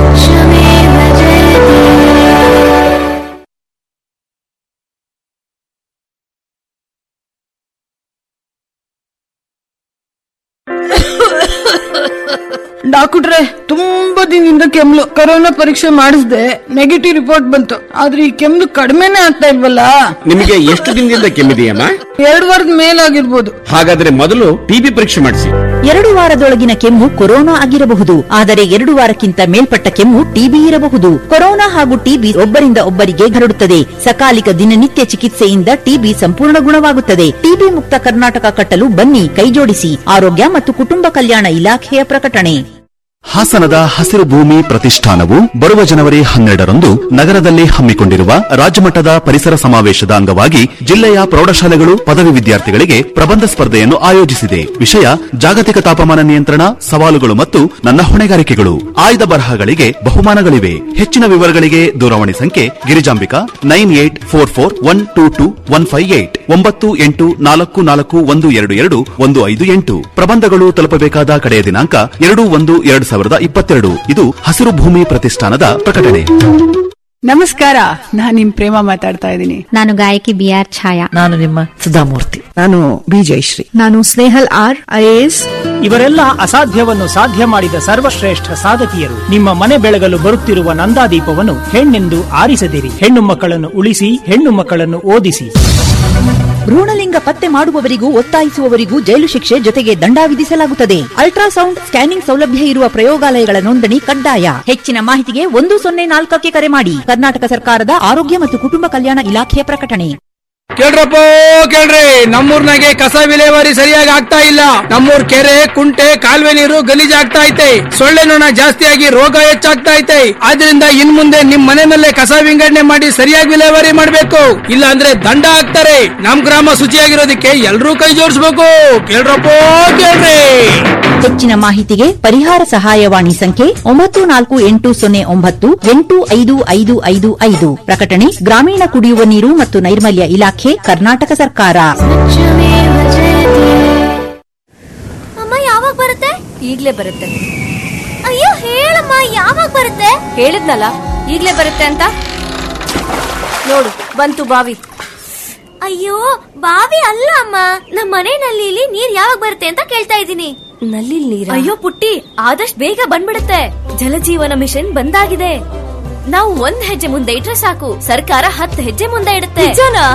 ಡಾಕ್ಟ್ರೆ ತುಂಬಾ ದಿನದಿಂದ ಕೆಮ್ಲು ಕೊರೋನಾ ಪರೀಕ್ಷೆ ಮಾಡಿಸ್ದೆ ನೆಗೆಟಿವ್ ರಿಪೋರ್ಟ್ ಬಂತು ಆದ್ರೆ ಈ ಕೆಮ್ಲು ಕಡಿಮೆನೆ ಆಗ್ತಾ ಇಲ್ವಲ್ಲ ನಿಮಗೆ ಎಷ್ಟು ದಿನದಿಂದ ಕೆಮ್ಮಿದೆಯಮ್ಮ ಎರಡು ವಾರದ ಮೇಲಾಗಿರ್ಬೋದು ಹಾಗಾದ್ರೆ ಮೊದಲು ಟಿಬಿ ಪರೀಕ್ಷೆ ಮಾಡಿಸಿ ಎರಡು ವಾರದೊಳಗಿನ ಕೆಮ್ಮು ಕೊರೋನಾ ಆಗಿರಬಹುದು ಆದರೆ ಎರಡು ವಾರಕ್ಕಿಂತ ಮೇಲ್ಪಟ್ಟ ಕೆಮ್ಮು ಟಿಬಿ ಇರಬಹುದು ಕೊರೋನಾ ಹಾಗೂ ಟಿಬಿ ಒಬ್ಬರಿಂದ ಒಬ್ಬರಿಗೆ ಹರಡುತ್ತದೆ ಸಕಾಲಿಕ ದಿನನಿತ್ಯ ಚಿಕಿತ್ಸೆಯಿಂದ ಟಿಬಿ ಸಂಪೂರ್ಣ ಗುಣವಾಗುತ್ತದೆ ಟಿಬಿ ಮುಕ್ತ ಕರ್ನಾಟಕ ಕಟ್ಟಲು ಬನ್ನಿ ಕೈಜೋಡಿಸಿ ಆರೋಗ್ಯ ಮತ್ತು ಕುಟುಂಬ ಕಲ್ಯಾಣ ಇಲಾಖೆಯ ಪ್ರಕಟಣೆ ಹಾಸನದ ಹಸಿರು ಭೂಮಿ ಪ್ರತಿಷ್ಠಾನವು ಬರುವ ಜನವರಿ ಹನ್ನೆರಡರಂದು ನಗರದಲ್ಲಿ ಹಮ್ಮಿಕೊಂಡಿರುವ ರಾಜ್ಯಮಟ್ಟದ ಪರಿಸರ ಸಮಾವೇಶದ ಅಂಗವಾಗಿ ಜಿಲ್ಲೆಯ ಪ್ರೌಢಶಾಲೆಗಳು ಪದವಿ ವಿದ್ಯಾರ್ಥಿಗಳಿಗೆ ಪ್ರಬಂಧ ಸ್ಪರ್ಧೆಯನ್ನು ಆಯೋಜಿಸಿದೆ ವಿಷಯ ಜಾಗತಿಕ ತಾಪಮಾನ ನಿಯಂತ್ರಣ ಸವಾಲುಗಳು ಮತ್ತು ನನ್ನ ಹೊಣೆಗಾರಿಕೆಗಳು ಆಯ್ದ ಬರಹಗಳಿಗೆ ಬಹುಮಾನಗಳಿವೆ ಹೆಚ್ಚಿನ ವಿವರಗಳಿಗೆ ದೂರವಾಣಿ ಸಂಖ್ಯೆ Girijambika nine eight four four one two two one five eight ಒಂಬತ್ತು ಎಂಟು ನಾಲ್ಕು ನಾಲ್ಕು ಒಂದು ಎರಡು ಎರಡು ಒಂದು ಐದು ಎಂಟು ಪ್ರಬಂಧಗಳು ತಲುಪಬೇಕಾದ ಕಡೆಯ ದಿನಾಂಕ ಎರಡು ಒಂದು ಎರಡು ಸಾವಿರದ ಇಪ್ಪತ್ತೆರಡು ಇದು ಹಸಿರು ಭೂಮಿ ಪ್ರತಿಷ್ಠಾನದ ಪ್ರಕಟಣೆ ನಮಸ್ಕಾರ ನಾನ್ ನಿಮ್ ಪ್ರೇಮ ಮಾತಾಡ್ತಾ ಇದ್ದೀನಿ ನಾನು ಗಾಯಕಿ ಬಿ ಆರ್ ಛಾಯಾ ನಾನು ನಿಮ್ಮ ಸುಧಾಮೂರ್ತಿ ನಾನು ಬಿ ಜಯಶ್ರೀ ನಾನು ಸ್ನೇಹಲ್ ಆರ್ ಐಎಎಸ್ ಇವರೆಲ್ಲ ಅಸಾಧ್ಯವನ್ನು ಸಾಧ್ಯ ಮಾಡಿದ ಸರ್ವಶ್ರೇಷ್ಠ ಸಾಧಕಿಯರು ನಿಮ್ಮ ಮನೆ ಬೆಳಗಲು ಬರುತ್ತಿರುವ ನಂದಾದೀಪವನ್ನು ಹೆಣ್ಣೆಂದು ಆರಿಸದಿರಿ ಹೆಣ್ಣು ಮಕ್ಕಳನ್ನು ಉಳಿಸಿ ಹೆಣ್ಣು ಮಕ್ಕಳನ್ನು ಓದಿಸಿ ಭ್ರೂಣಲಿಂಗ ಪತ್ತೆ ಮಾಡುವವರಿಗೂ ಒತ್ತಾಯಿಸುವವರಿಗೂ ಜೈಲು ಶಿಕ್ಷೆ ಜೊತೆಗೆ ದಂಡ ವಿಧಿಸಲಾಗುತ್ತದೆ ಅಲ್ಟ್ರಾಸೌಂಡ್ ಸ್ಕ್ಯಾನಿಂಗ್ ಸೌಲಭ್ಯ ಇರುವ ಪ್ರಯೋಗಾಲಯಗಳ ನೋಂದಣಿ ಕಡ್ಡಾಯ ಹೆಚ್ಚಿನ ಮಾಹಿತಿಗೆ ಒಂದು ಸೊನ್ನೆ ನಾಲ್ಕಕ್ಕೆ ಕರೆ ಮಾಡಿ ಕರ್ನಾಟಕ ಸರ್ಕಾರದ ಆರೋಗ್ಯ ಮತ್ತು ಕುಟುಂಬ ಕಲ್ಯಾಣ ಇಲಾಖೆಯ ಪ್ರಕಟಣೆ ಕೇಳ್ರಪ್ಪ ಕೇಳ್ರಿ ನಮ್ಮೂರ್ನಾಗೆ ಕಸ ವಿಲೇವಾರಿ ಸರಿಯಾಗಿ ಆಗ್ತಾ ಇಲ್ಲ ನಮ್ಮೂರ್ ಕೆರೆ ಕುಂಟೆ ಕಾಲುವೆ ನೀರು ಗಲೀಜಾಗ್ತಾ ಐತೆ ಸೊಳ್ಳೆ ನೊಣ ಜಾಸ್ತಿಯಾಗಿ ರೋಗ ಹೆಚ್ಚಾಗ್ತಾ ಐತೆ ಆದ್ರಿಂದ ಇನ್ ಮುಂದೆ ನಿಮ್ ಮನೆಯಲ್ಲೇ ಕಸ ವಿಂಗಡಣೆ ಮಾಡಿ ಸರಿಯಾಗಿ ವಿಲೇವಾರಿ ಮಾಡ್ಬೇಕು ಇಲ್ಲ ಅಂದ್ರೆ ದಂಡ ಹಾಕ್ತಾರೆ ನಮ್ ಗ್ರಾಮ ಶುಚಿಯಾಗಿರೋದಕ್ಕೆ ಎಲ್ರೂ ಕೈ ಜೋಡಿಸ್ಬೇಕು ಕೇಳ್ರಪ್ಪ ಕೇಳ್ರಿ ಹೆಚ್ಚಿನ ಮಾಹಿತಿಗೆ ಪರಿಹಾರ ಸಹಾಯವಾಣಿ ಸಂಖ್ಯೆ ಒಂಬತ್ತು ನಾಲ್ಕು ಎಂಟು ಸೊನ್ನೆ ಒಂಬತ್ತು ಎಂಟು ಐದು ಐದು ಐದು ಐದು ಪ್ರಕಟಣೆ ಗ್ರಾಮೀಣ ಕುಡಿಯುವ ನೀರು ಮತ್ತು ನೈರ್ಮಲ್ಯ ಇಲಾಖೆ ಕರ್ನಾಟಕ ಸರ್ಕಾರ ಅಮ್ಮ ಯಾವಾಗ ಬರುತ್ತೆ ಈಗ್ಲೇ ಬರುತ್ತೆ ಅಯ್ಯೋ ಹೇಳಮ್ಮ ಯಾವಾಗ ಬರುತ್ತೆ ಹೇಳಿದ್ನಲ್ಲ ಈಗ್ಲೇ ಬರುತ್ತೆ ಅಂತ ನೋಡು ಬಂತು ಬಾವಿ ಅಯ್ಯೋ ಬಾವಿ ಅಲ್ಲ ಅಮ್ಮ ನಮ್ಮ ಮನೆ ನಲ್ಲಿಲಿ ನೀರ್ ಯಾವಾಗ ಬರುತ್ತೆ ಅಂತ ಕೇಳ್ತಾ ಇದ್ದೀನಿ ನಲ್ಲಿ ನೀರ್ ಅಯ್ಯೋ ಪುಟ್ಟಿ ಆದಷ್ಟು ಬೇಗ ಬಂದ್ಬಿಡುತ್ತೆ ಜಲಜೀವನ ಮಿಷನ್ ಬಂದಾಗಿದೆ ನಾವು ಒಂದ್ ಹೆಜ್ಜೆ ಮುಂದೆ ಇಟ್ರೆ ಸಾಕು ಸರ್ಕಾರ ಹತ್ತು ಹೆಜ್ಜೆ ಮುಂದೆ ಇಡುತ್ತೆ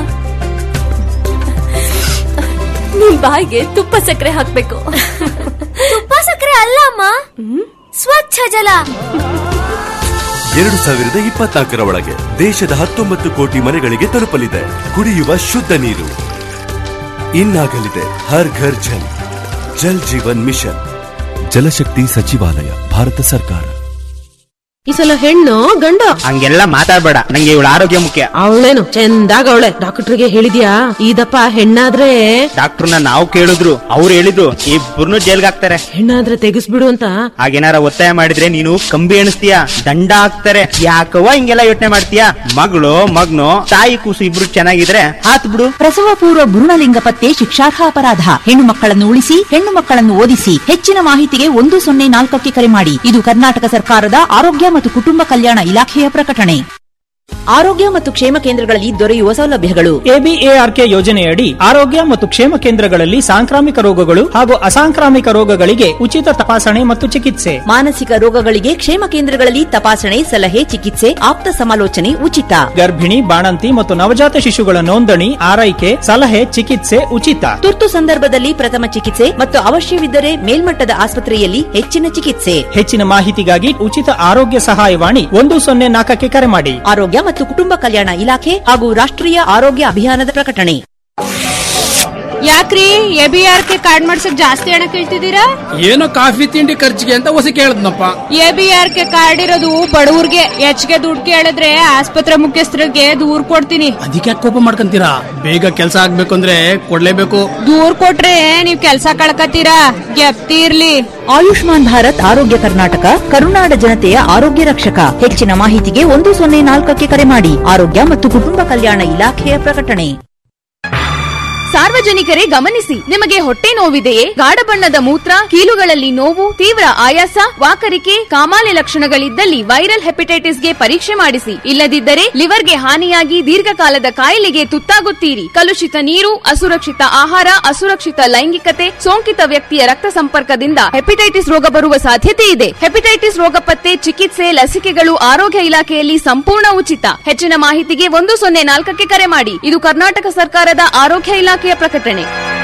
ನಿಮ್ ಬಾಯಿಗೆ ತುಪ್ಪ ಸಕ್ಕರೆ ಹಾಕ್ಬೇಕು ತುಪ್ಪ ಸಕ್ಕರೆ ಅಲ್ಲ ಅಮ್ಮ ಸ್ವಚ್ಛ ಜಲ ಎರಡು ಸಾವಿರದ ಇಪ್ಪತ್ನಾಲ್ಕರ ಒಳಗೆ ದೇಶದ ಹತ್ತೊಂಬತ್ತು ಕೋಟಿ ಮನೆಗಳಿಗೆ ತಲುಪಲಿದೆ ಕುಡಿಯುವ ಶುದ್ಧ ನೀರು ಇನ್ನಾಗಲಿದೆ ಹರ್ ಘರ್ ಜಲ್ ಜಲ್ ಜೀವನ್ ಮಿಷನ್ ಜಲಶಕ್ತಿ ಸಚಿವಾಲಯ ಭಾರತ ಸರ್ಕಾರ ಈ ಸಲ ಹೆಣ್ಣು ಗಂಡು ಹಂಗೆಲ್ಲ ಮಾತಾಡ್ಬೇಡ ನಂಗೆ ಇವಳ ಆರೋಗ್ಯ ಮುಖ್ಯ ಅವಳೇನು ಚಂದಾಗ ಅವಳೆ ಡಾಕ್ಟರ್ಗೆ ಹೇಳಿದ್ಯಾ ಇದಪ್ಪ ಹೆಣ್ಣಾದ್ರೆ ಡಾಕ್ಟರ್ನ ನಾವು ಕೇಳಿದ್ರು ಅವ್ರು ಹೇಳಿದ್ರು ಇಬ್ಬರನ್ನು ಜೈಲ್ಗೆ ಹಾಕ್ತಾರೆ ಹೆಣ್ಣಾದ್ರೆ ತೆಗಿಸ್ಬಿಡು ಅಂತ ಹಾಗೇನಾರ ಒತ್ತಾಯ ಮಾಡಿದ್ರೆ ನೀನು ಕಂಬಿ ಎಣಿಸ್ತೀಯ ದಂಡ ಹಾಕ್ತಾರೆ ಯಾಕವ್ವ ಹಿಂಗೆಲ್ಲ ಯೋಚನೆ ಮಾಡ್ತೀಯ ಮಗಳು ಮಗ್ನು ತಾಯಿ ಕೂಸು ಇಬ್ರು ಚೆನ್ನಾಗಿದ್ರೆ ಹಾತ್ ಬಿಡು ಪ್ರಸವ ಪೂರ್ವ ಭ್ರೂಣಲಿಂಗ ಪತ್ತೆ ಶಿಕ್ಷಾರ್ಹ ಅಪರಾಧ ಹೆಣ್ಣು ಮಕ್ಕಳನ್ನು ಉಳಿಸಿ ಹೆಣ್ಣು ಮಕ್ಕಳನ್ನು ಓದಿಸಿ ಹೆಚ್ಚಿನ ಮಾಹಿತಿಗೆ ಒಂದು ಸೊನ್ನೆ ನಾಲ್ಕಕ್ಕೆ ಕರೆ ಮಾಡಿ ಇದು ಕರ್ನಾಟಕ ಸರ್ಕಾರದ ಆರೋಗ್ಯ ಮತ್ತು ಕುಟುಂಬ ಕಲ್ಯಾಣ ಇಲಾಖೆಯ ಪ್ರಕಟಣೆ ಆರೋಗ್ಯ ಮತ್ತು ಕ್ಷೇಮ ಕೇಂದ್ರಗಳಲ್ಲಿ ದೊರೆಯುವ ಸೌಲಭ್ಯಗಳು ಎಬಿಎಆರ್ಕೆ ಯೋಜನೆಯಡಿ ಆರೋಗ್ಯ ಮತ್ತು ಕ್ಷೇಮ ಕೇಂದ್ರಗಳಲ್ಲಿ ಸಾಂಕ್ರಾಮಿಕ ರೋಗಗಳು ಹಾಗೂ ಅಸಾಂಕ್ರಾಮಿಕ ರೋಗಗಳಿಗೆ ಉಚಿತ ತಪಾಸಣೆ ಮತ್ತು ಚಿಕಿತ್ಸೆ ಮಾನಸಿಕ ರೋಗಗಳಿಗೆ ಕ್ಷೇಮ ಕೇಂದ್ರಗಳಲ್ಲಿ ತಪಾಸಣೆ ಸಲಹೆ ಚಿಕಿತ್ಸೆ ಆಪ್ತ ಸಮಾಲೋಚನೆ ಉಚಿತ ಗರ್ಭಿಣಿ ಬಾಣಂತಿ ಮತ್ತು ನವಜಾತ ಶಿಶುಗಳ ನೋಂದಣಿ ಆರೈಕೆ ಸಲಹೆ ಚಿಕಿತ್ಸೆ ಉಚಿತ ತುರ್ತು ಸಂದರ್ಭದಲ್ಲಿ ಪ್ರಥಮ ಚಿಕಿತ್ಸೆ ಮತ್ತು ಅವಶ್ಯವಿದ್ದರೆ ಮೇಲ್ಮಟ್ಟದ ಆಸ್ಪತ್ರೆಯಲ್ಲಿ ಹೆಚ್ಚಿನ ಚಿಕಿತ್ಸೆ ಹೆಚ್ಚಿನ ಮಾಹಿತಿಗಾಗಿ ಉಚಿತ ಆರೋಗ್ಯ ಸಹಾಯವಾಣಿ ಒಂದು ಸೊನ್ನೆ ನಾಲ್ಕಕ್ಕೆ ಕರೆ ಮಾಡಿ ಆರೋಗ್ಯ ಮತ್ತು ಕುಟುಂಬ ಕಲ್ಯಾಣ ಇಲಾಖೆ ಹಾಗೂ ರಾಷ್ಟ್ರೀಯ ಆರೋಗ್ಯ ಅಭಿಯಾನದ ಪ್ರಕಟಣೆ ಯಾಕ್ರಿ ಎಬಿಆರ್ ಕೆ ಕಾರ್ಡ್ ಮಾಡ್ಸಕ್ ಜಾಸ್ತಿ ಹಣ ಕೇಳ್ತಿದ್ದೀರಾ ಏನೋ ಕಾಫಿ ತಿಂಡಿ ಖರ್ಚಿಗೆ ಅಂತ ಹೊಸ ಕೇಳದ್ನಪ್ಪ ಎಬಿಆರ್ ಕೆ ಕಾರ್ಡ್ ಇರೋದು ಬಡವ್ರಿಗೆ ಹೆಚ್ಚಿಗೆ ದುಡ್ಡು ಕೇಳಿದ್ರೆ ಆಸ್ಪತ್ರೆ ಮುಖ್ಯಸ್ಥರಿಗೆ ದೂರ್ ಕೊಡ್ತೀನಿ ಅದಕ್ಕೆ ಕೋಪ ಮಾಡ್ಕೊಂತೀರಾ ಬೇಗ ಕೆಲಸ ಆಗ್ಬೇಕು ಅಂದ್ರೆ ಕೊಡ್ಲೇಬೇಕು ದೂರ್ ಕೊಟ್ರೆ ನೀವ್ ಕೆಲ್ಸ ಕಳ್ಕತ್ತೀರಾ ಗೆಪ್ತಿ ಇರ್ಲಿ ಆಯುಷ್ಮಾನ್ ಭಾರತ್ ಆರೋಗ್ಯ ಕರ್ನಾಟಕ ಕರುನಾಡ ಜನತೆಯ ಆರೋಗ್ಯ ರಕ್ಷಕ ಹೆಚ್ಚಿನ ಮಾಹಿತಿಗೆ ಒಂದು ಸೊನ್ನೆ ನಾಲ್ಕಕ್ಕೆ ಕರೆ ಮಾಡಿ ಆರೋಗ್ಯ ಮತ್ತು ಕುಟುಂಬ ಕಲ್ಯಾಣ ಇಲಾಖೆಯ ಪ್ರಕಟಣೆ ಸಾರ್ವಜನಿಕರೇ ಗಮನಿಸಿ ನಿಮಗೆ ಹೊಟ್ಟೆ ನೋವಿದೆಯೇ ಗಾಢ ಬಣ್ಣದ ಮೂತ್ರ ಕೀಲುಗಳಲ್ಲಿ ನೋವು ತೀವ್ರ ಆಯಾಸ ವಾಕರಿಕೆ ಕಾಮಾಲೆ ಲಕ್ಷಣಗಳಿದ್ದಲ್ಲಿ ವೈರಲ್ ಹೆಪಟೈಟಿಸ್ಗೆ ಪರೀಕ್ಷೆ ಮಾಡಿಸಿ ಇಲ್ಲದಿದ್ದರೆ ಲಿವರ್ಗೆ ಹಾನಿಯಾಗಿ ದೀರ್ಘಕಾಲದ ಕಾಯಿಲೆಗೆ ತುತ್ತಾಗುತ್ತೀರಿ ಕಲುಷಿತ ನೀರು ಅಸುರಕ್ಷಿತ ಆಹಾರ ಅಸುರಕ್ಷಿತ ಲೈಂಗಿಕತೆ ಸೋಂಕಿತ ವ್ಯಕ್ತಿಯ ರಕ್ತ ಸಂಪರ್ಕದಿಂದ ಹೆಪಟೈಟಿಸ್ ರೋಗ ಬರುವ ಸಾಧ್ಯತೆ ಇದೆ ಹೆಪಟೈಟಿಸ್ ರೋಗ ಪತ್ತೆ ಚಿಕಿತ್ಸೆ ಲಸಿಕೆಗಳು ಆರೋಗ್ಯ ಇಲಾಖೆಯಲ್ಲಿ ಸಂಪೂರ್ಣ ಉಚಿತ ಹೆಚ್ಚಿನ ಮಾಹಿತಿಗೆ ಒಂದು ಸೊನ್ನೆ ನಾಲ್ಕಕ್ಕೆ ಕರೆ ಮಾಡಿ ಇದು ಕರ್ನಾಟಕ ಸರ್ಕಾರದ ಆರೋಗ್ಯ ಇಲಾಖೆಯ ಪ್ರಕಟಣೆ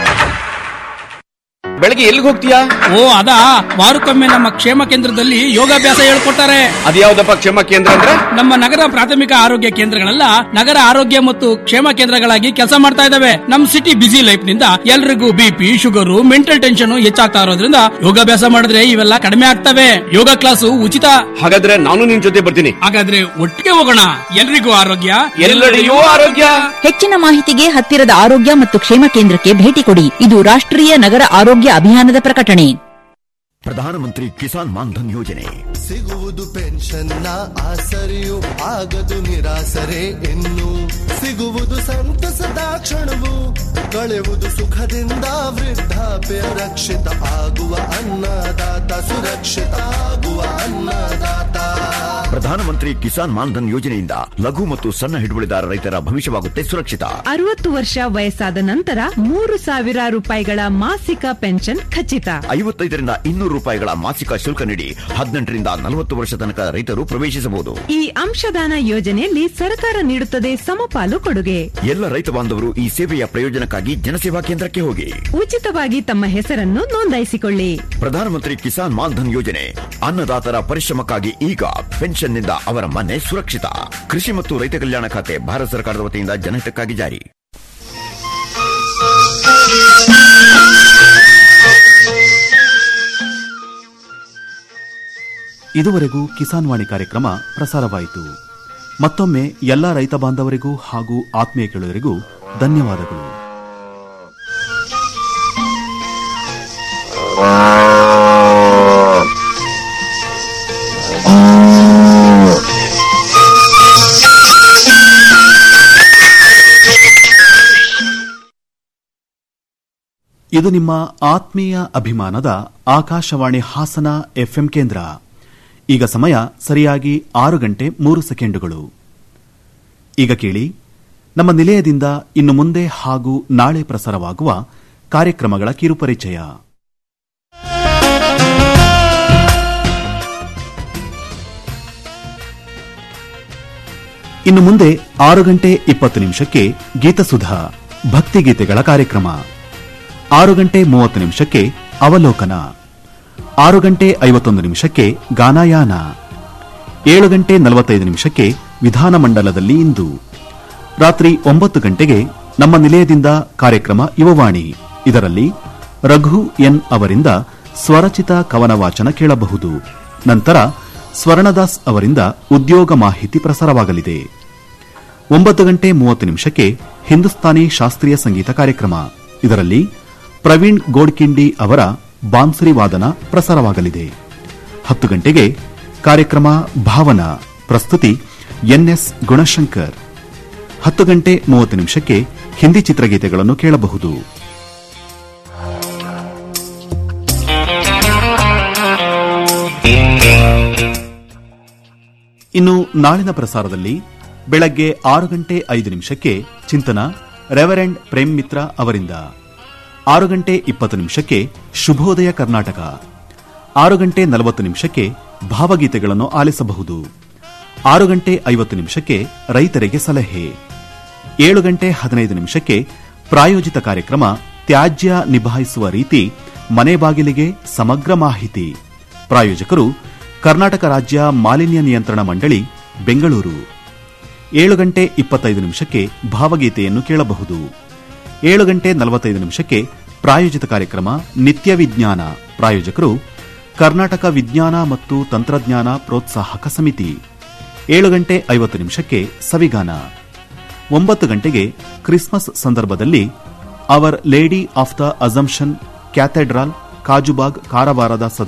ಬೆಳಗ್ಗೆ ಎಲ್ಲಿಗೆ ಹೋಗ್ತೀಯಾ ಓ ಅದಾ ವಾರಕ್ಕೊಮ್ಮೆ ನಮ್ಮ ಕ್ಷೇಮ ಕೇಂದ್ರದಲ್ಲಿ ಯೋಗಾಭ್ಯಾಸ ಹೇಳ್ಕೊಡ್ತಾರೆ ಅದ್ಯಾವ್ದಪ್ಪ ಕ್ಷೇಮ ಕೇಂದ್ರ ಅಂದ್ರೆ ನಮ್ಮ ನಗರ ಪ್ರಾಥಮಿಕ ಆರೋಗ್ಯ ಕೇಂದ್ರಗಳೆಲ್ಲ ನಗರ ಆರೋಗ್ಯ ಮತ್ತು ಕ್ಷೇಮ ಕೇಂದ್ರಗಳಾಗಿ ಕೆಲಸ ಮಾಡ್ತಾ ಇದಾವೆ ನಮ್ ಸಿಟಿ ಬಿಸಿ ಲೈಫ್ ನಿಂದ ಎಲ್ರಿಗೂ ಬಿಪಿ ಶುಗರ್ ಮೆಂಟಲ್ ಟೆನ್ಷನ್ ಹೆಚ್ಚಾಗ್ತಾ ಇರೋದ್ರಿಂದ ಯೋಗಾಭ್ಯಾಸ ಮಾಡಿದ್ರೆ ಇವೆಲ್ಲ ಕಡಿಮೆ ಆಗ್ತವೆ ಯೋಗ ಕ್ಲಾಸು ಉಚಿತ ಹಾಗಾದ್ರೆ ನಾನು ನಿನ್ ಜೊತೆ ಬರ್ತೀನಿ ಹಾಗಾದ್ರೆ ಒಟ್ಟಿಗೆ ಹೋಗೋಣ ಎಲ್ರಿಗೂ ಆರೋಗ್ಯ ಎಲ್ಲೆಡೆಯೂ ಆರೋಗ್ಯ ಹೆಚ್ಚಿನ ಮಾಹಿತಿಗೆ ಹತ್ತಿರದ ಆರೋಗ್ಯ ಮತ್ತು ಕ್ಷೇಮ ಕೇಂದ್ರಕ್ಕೆ ಭೇಟಿ ಕೊಡಿ ಇದು ರಾಷ್ಟ್ರೀಯ ನಗರ ಆರೋಗ್ಯ ಅಭಿಯಾನದ ಪ್ರಕಟಣೆ ಪ್ರಧಾನಮಂತ್ರಿ ಕಿಸಾನ್ ಮಾನ್ಧನ್ ಯೋಜನೆ ಸಿಗುವುದು ಪೆನ್ಷನ್ನ ಆಸರೆಯು ಆಗದು ನಿರಾಸರೆ ಇನ್ನು ಸಿಗುವುದು ಸಂತಸದ ಕ್ಷಣವು ಕಳೆಯುವುದು ಸುಖದಿಂದ ವೃದ್ಧಾಪ್ಯ ರಕ್ಷಿತ ಆಗುವ ಅನ್ನದಾತ ಸುರಕ್ಷಿತ ಆಗುವ ಅನ್ನದಾತ ಪ್ರಧಾನಮಂತ್ರಿ ಕಿಸಾನ್ ಮಾನ್ಧನ್ ಯೋಜನೆಯಿಂದ ಲಘು ಮತ್ತು ಸಣ್ಣ ಹಿಡುವಳಿದಾರ ರೈತರ ಭವಿಷ್ಯವಾಗುತ್ತೆ ಸುರಕ್ಷಿತ ಅರವತ್ತು ವರ್ಷ ವಯಸ್ಸಾದ ನಂತರ ಮೂರು ಸಾವಿರ ರೂಪಾಯಿಗಳ ಮಾಸಿಕ ಪೆನ್ಷನ್ ಖಚಿತ ಐವತ್ತೈದರಿಂದ ಇನ್ನೂರು ರೂಪಾಯಿಗಳ ಮಾಸಿಕ ಶುಲ್ಕ ನೀಡಿ ಹದಿನೆಂಟರಿಂದ ನಲವತ್ತು ವರ್ಷ ತನಕ ರೈತರು ಪ್ರವೇಶಿಸಬಹುದು ಈ ಅಂಶದಾನ ಯೋಜನೆಯಲ್ಲಿ ಸರ್ಕಾರ ನೀಡುತ್ತದೆ ಸಮಪಾಲು ಕೊಡುಗೆ ಎಲ್ಲ ರೈತ ಬಾಂಧವರು ಈ ಸೇವೆಯ ಪ್ರಯೋಜನಕ್ಕಾಗಿ ಜನಸೇವಾ ಕೇಂದ್ರಕ್ಕೆ ಹೋಗಿ ಉಚಿತವಾಗಿ ತಮ್ಮ ಹೆಸರನ್ನು ನೋಂದಾಯಿಸಿಕೊಳ್ಳಿ ಪ್ರಧಾನಮಂತ್ರಿ ಕಿಸಾನ್ ಮಾನ್ಧನ್ ಯೋಜನೆ ಅನ್ನದಾತರ ಪರಿಶ್ರಮಕ್ಕಾಗಿ ಈಗ ಪೆನ್ಷನ್ನಿಂದ ಅವರ ಮನೆ ಸುರಕ್ಷಿತ ಕೃಷಿ ಮತ್ತು ರೈತ ಕಲ್ಯಾಣ ಖಾತೆ ಭಾರತ ಸರ್ಕಾರದ ವತಿಯಿಂದ ಜನಹಿತಕ್ಕಾಗಿ ಜಾರಿ ಇದುವರೆಗೂ ಕಿಸಾನ್ ವಾಣಿ ಕಾರ್ಯಕ್ರಮ ಪ್ರಸಾರವಾಯಿತು ಮತ್ತೊಮ್ಮೆ ಎಲ್ಲ ರೈತ ಬಾಂಧವರಿಗೂ ಹಾಗೂ ಆತ್ಮೀಯ ಕೇಳುವರಿಗೂ ಧನ್ಯವಾದಗಳು ಇದು ನಿಮ್ಮ ಆತ್ಮೀಯ ಅಭಿಮಾನದ ಆಕಾಶವಾಣಿ ಹಾಸನ ಎಫ್ಎಂ ಕೇಂದ್ರ ಈಗ ಸಮಯ ಸರಿಯಾಗಿ ಆರು ಗಂಟೆ ಮೂರು ಸೆಕೆಂಡುಗಳು ಈಗ ಕೇಳಿ ನಮ್ಮ ನಿಲಯದಿಂದ ಇನ್ನು ಮುಂದೆ ಹಾಗೂ ನಾಳೆ ಪ್ರಸಾರವಾಗುವ ಕಾರ್ಯಕ್ರಮಗಳ ಕಿರುಪರಿಚಯ ಇನ್ನು ಮುಂದೆ ಆರು ಗಂಟೆ ಇಪ್ಪತ್ತು ನಿಮಿಷಕ್ಕೆ ಗೀತಸುಧಾ ಭಕ್ತಿಗೀತೆಗಳ ಕಾರ್ಯಕ್ರಮ ಆರು ಗಂಟೆ ಮೂವತ್ತು ನಿಮಿಷಕ್ಕೆ ಅವಲೋಕನ ಆರು ಗಂಟೆ ಐವತ್ತೊಂದು ನಿಮಿಷಕ್ಕೆ ಗಾನಾಯಾನ ಏಳು ಗಂಟೆ ನಲವತ್ತೈದು ನಿಮಿಷಕ್ಕೆ ವಿಧಾನಮಂಡಲದಲ್ಲಿ ಇಂದು ರಾತ್ರಿ ಒಂಬತ್ತು ಗಂಟೆಗೆ ನಮ್ಮ ನಿಲಯದಿಂದ ಕಾರ್ಯಕ್ರಮ ಯುವವಾಣಿ ಇದರಲ್ಲಿ ರಘು ಎನ್ ಅವರಿಂದ ಸ್ವರಚಿತ ಕವನ ವಾಚನ ಕೇಳಬಹುದು ನಂತರ ಸ್ವರ್ಣದಾಸ್ ಅವರಿಂದ ಉದ್ಯೋಗ ಮಾಹಿತಿ ಪ್ರಸಾರವಾಗಲಿದೆ ಒಂಬತ್ತು ಗಂಟೆ ಮೂವತ್ತು ನಿಮಿಷಕ್ಕೆ ಹಿಂದೂಸ್ತಾನಿ ಶಾಸ್ತ್ರೀಯ ಸಂಗೀತ ಕಾರ್ಯಕ್ರಮ ಇದರಲ್ಲಿ ಪ್ರವೀಣ್ ಗೋಡ್ಕಿಂಡಿ ಅವರ ಬಾನ್ಸರಿ ವಾದನ ಪ್ರಸಾರವಾಗಲಿದೆ ಹತ್ತು ಗಂಟೆಗೆ ಕಾರ್ಯಕ್ರಮ ಭಾವನಾ ಪ್ರಸ್ತುತಿ ಎನ್ಎಸ್ ಗುಣಶಂಕರ್ ಹತ್ತು ಗಂಟೆ ಮೂವತ್ತು ನಿಮಿಷಕ್ಕೆ ಹಿಂದಿ ಚಿತ್ರಗೀತೆಗಳನ್ನು ಕೇಳಬಹುದು ಇನ್ನು ನಾಳಿನ ಪ್ರಸಾರದಲ್ಲಿ ಬೆಳಗ್ಗೆ ಆರು ಗಂಟೆ ಐದು ನಿಮಿಷಕ್ಕೆ ಚಿಂತನ ರೆವರೆಂಡ್ ಪ್ರೇಮ್ ಮಿತ್ರ ಅವರಿಂದ ಆರು ಗಂಟೆ ಇಪ್ಪತ್ತು ನಿಮಿಷಕ್ಕೆ ಶುಭೋದಯ ಕರ್ನಾಟಕ ಆರು ಗಂಟೆ ನಲವತ್ತು ನಿಮಿಷಕ್ಕೆ ಭಾವಗೀತೆಗಳನ್ನು ಆಲಿಸಬಹುದು ಆರು ಗಂಟೆ ಐವತ್ತು ನಿಮಿಷಕ್ಕೆ ರೈತರಿಗೆ ಸಲಹೆ ಏಳು ಗಂಟೆ ಹದಿನೈದು ನಿಮಿಷಕ್ಕೆ ಪ್ರಾಯೋಜಿತ ಕಾರ್ಯಕ್ರಮ ತ್ಯಾಜ್ಯ ನಿಭಾಯಿಸುವ ರೀತಿ ಮನೆ ಬಾಗಿಲಿಗೆ ಸಮಗ್ರ ಮಾಹಿತಿ ಪ್ರಾಯೋಜಕರು ಕರ್ನಾಟಕ ರಾಜ್ಯ ಮಾಲಿನ್ಯ ನಿಯಂತ್ರಣ ಮಂಡಳಿ ಬೆಂಗಳೂರು ಏಳು ಗಂಟೆ ಇಪ್ಪತ್ತೈದು ನಿಮಿಷಕ್ಕೆ ಭಾವಗೀತೆಯನ್ನು ಕೇಳಬಹುದು ಏಳು ಗಂಟೆ ನಲವತ್ತೈದು ನಿಮಿಷಕ್ಕೆ ಪ್ರಾಯೋಜಿತ ಕಾರ್ಯಕ್ರಮ ನಿತ್ಯ ವಿಜ್ಞಾನ ಪ್ರಾಯೋಜಕರು ಕರ್ನಾಟಕ ವಿಜ್ಞಾನ ಮತ್ತು ತಂತ್ರಜ್ಞಾನ ಪ್ರೋತ್ಸಾಹಕ ಸಮಿತಿ ಏಳು ಗಂಟೆ ಐವತ್ತು ನಿಮಿಷಕ್ಕೆ ಸವಿಗಾನ ಒಂಬತ್ತು ಗಂಟೆಗೆ ಕ್ರಿಸ್ಮಸ್ ಸಂದರ್ಭದಲ್ಲಿ our lady of the assumption cathedral Kajubag ಕಾರವಾರದ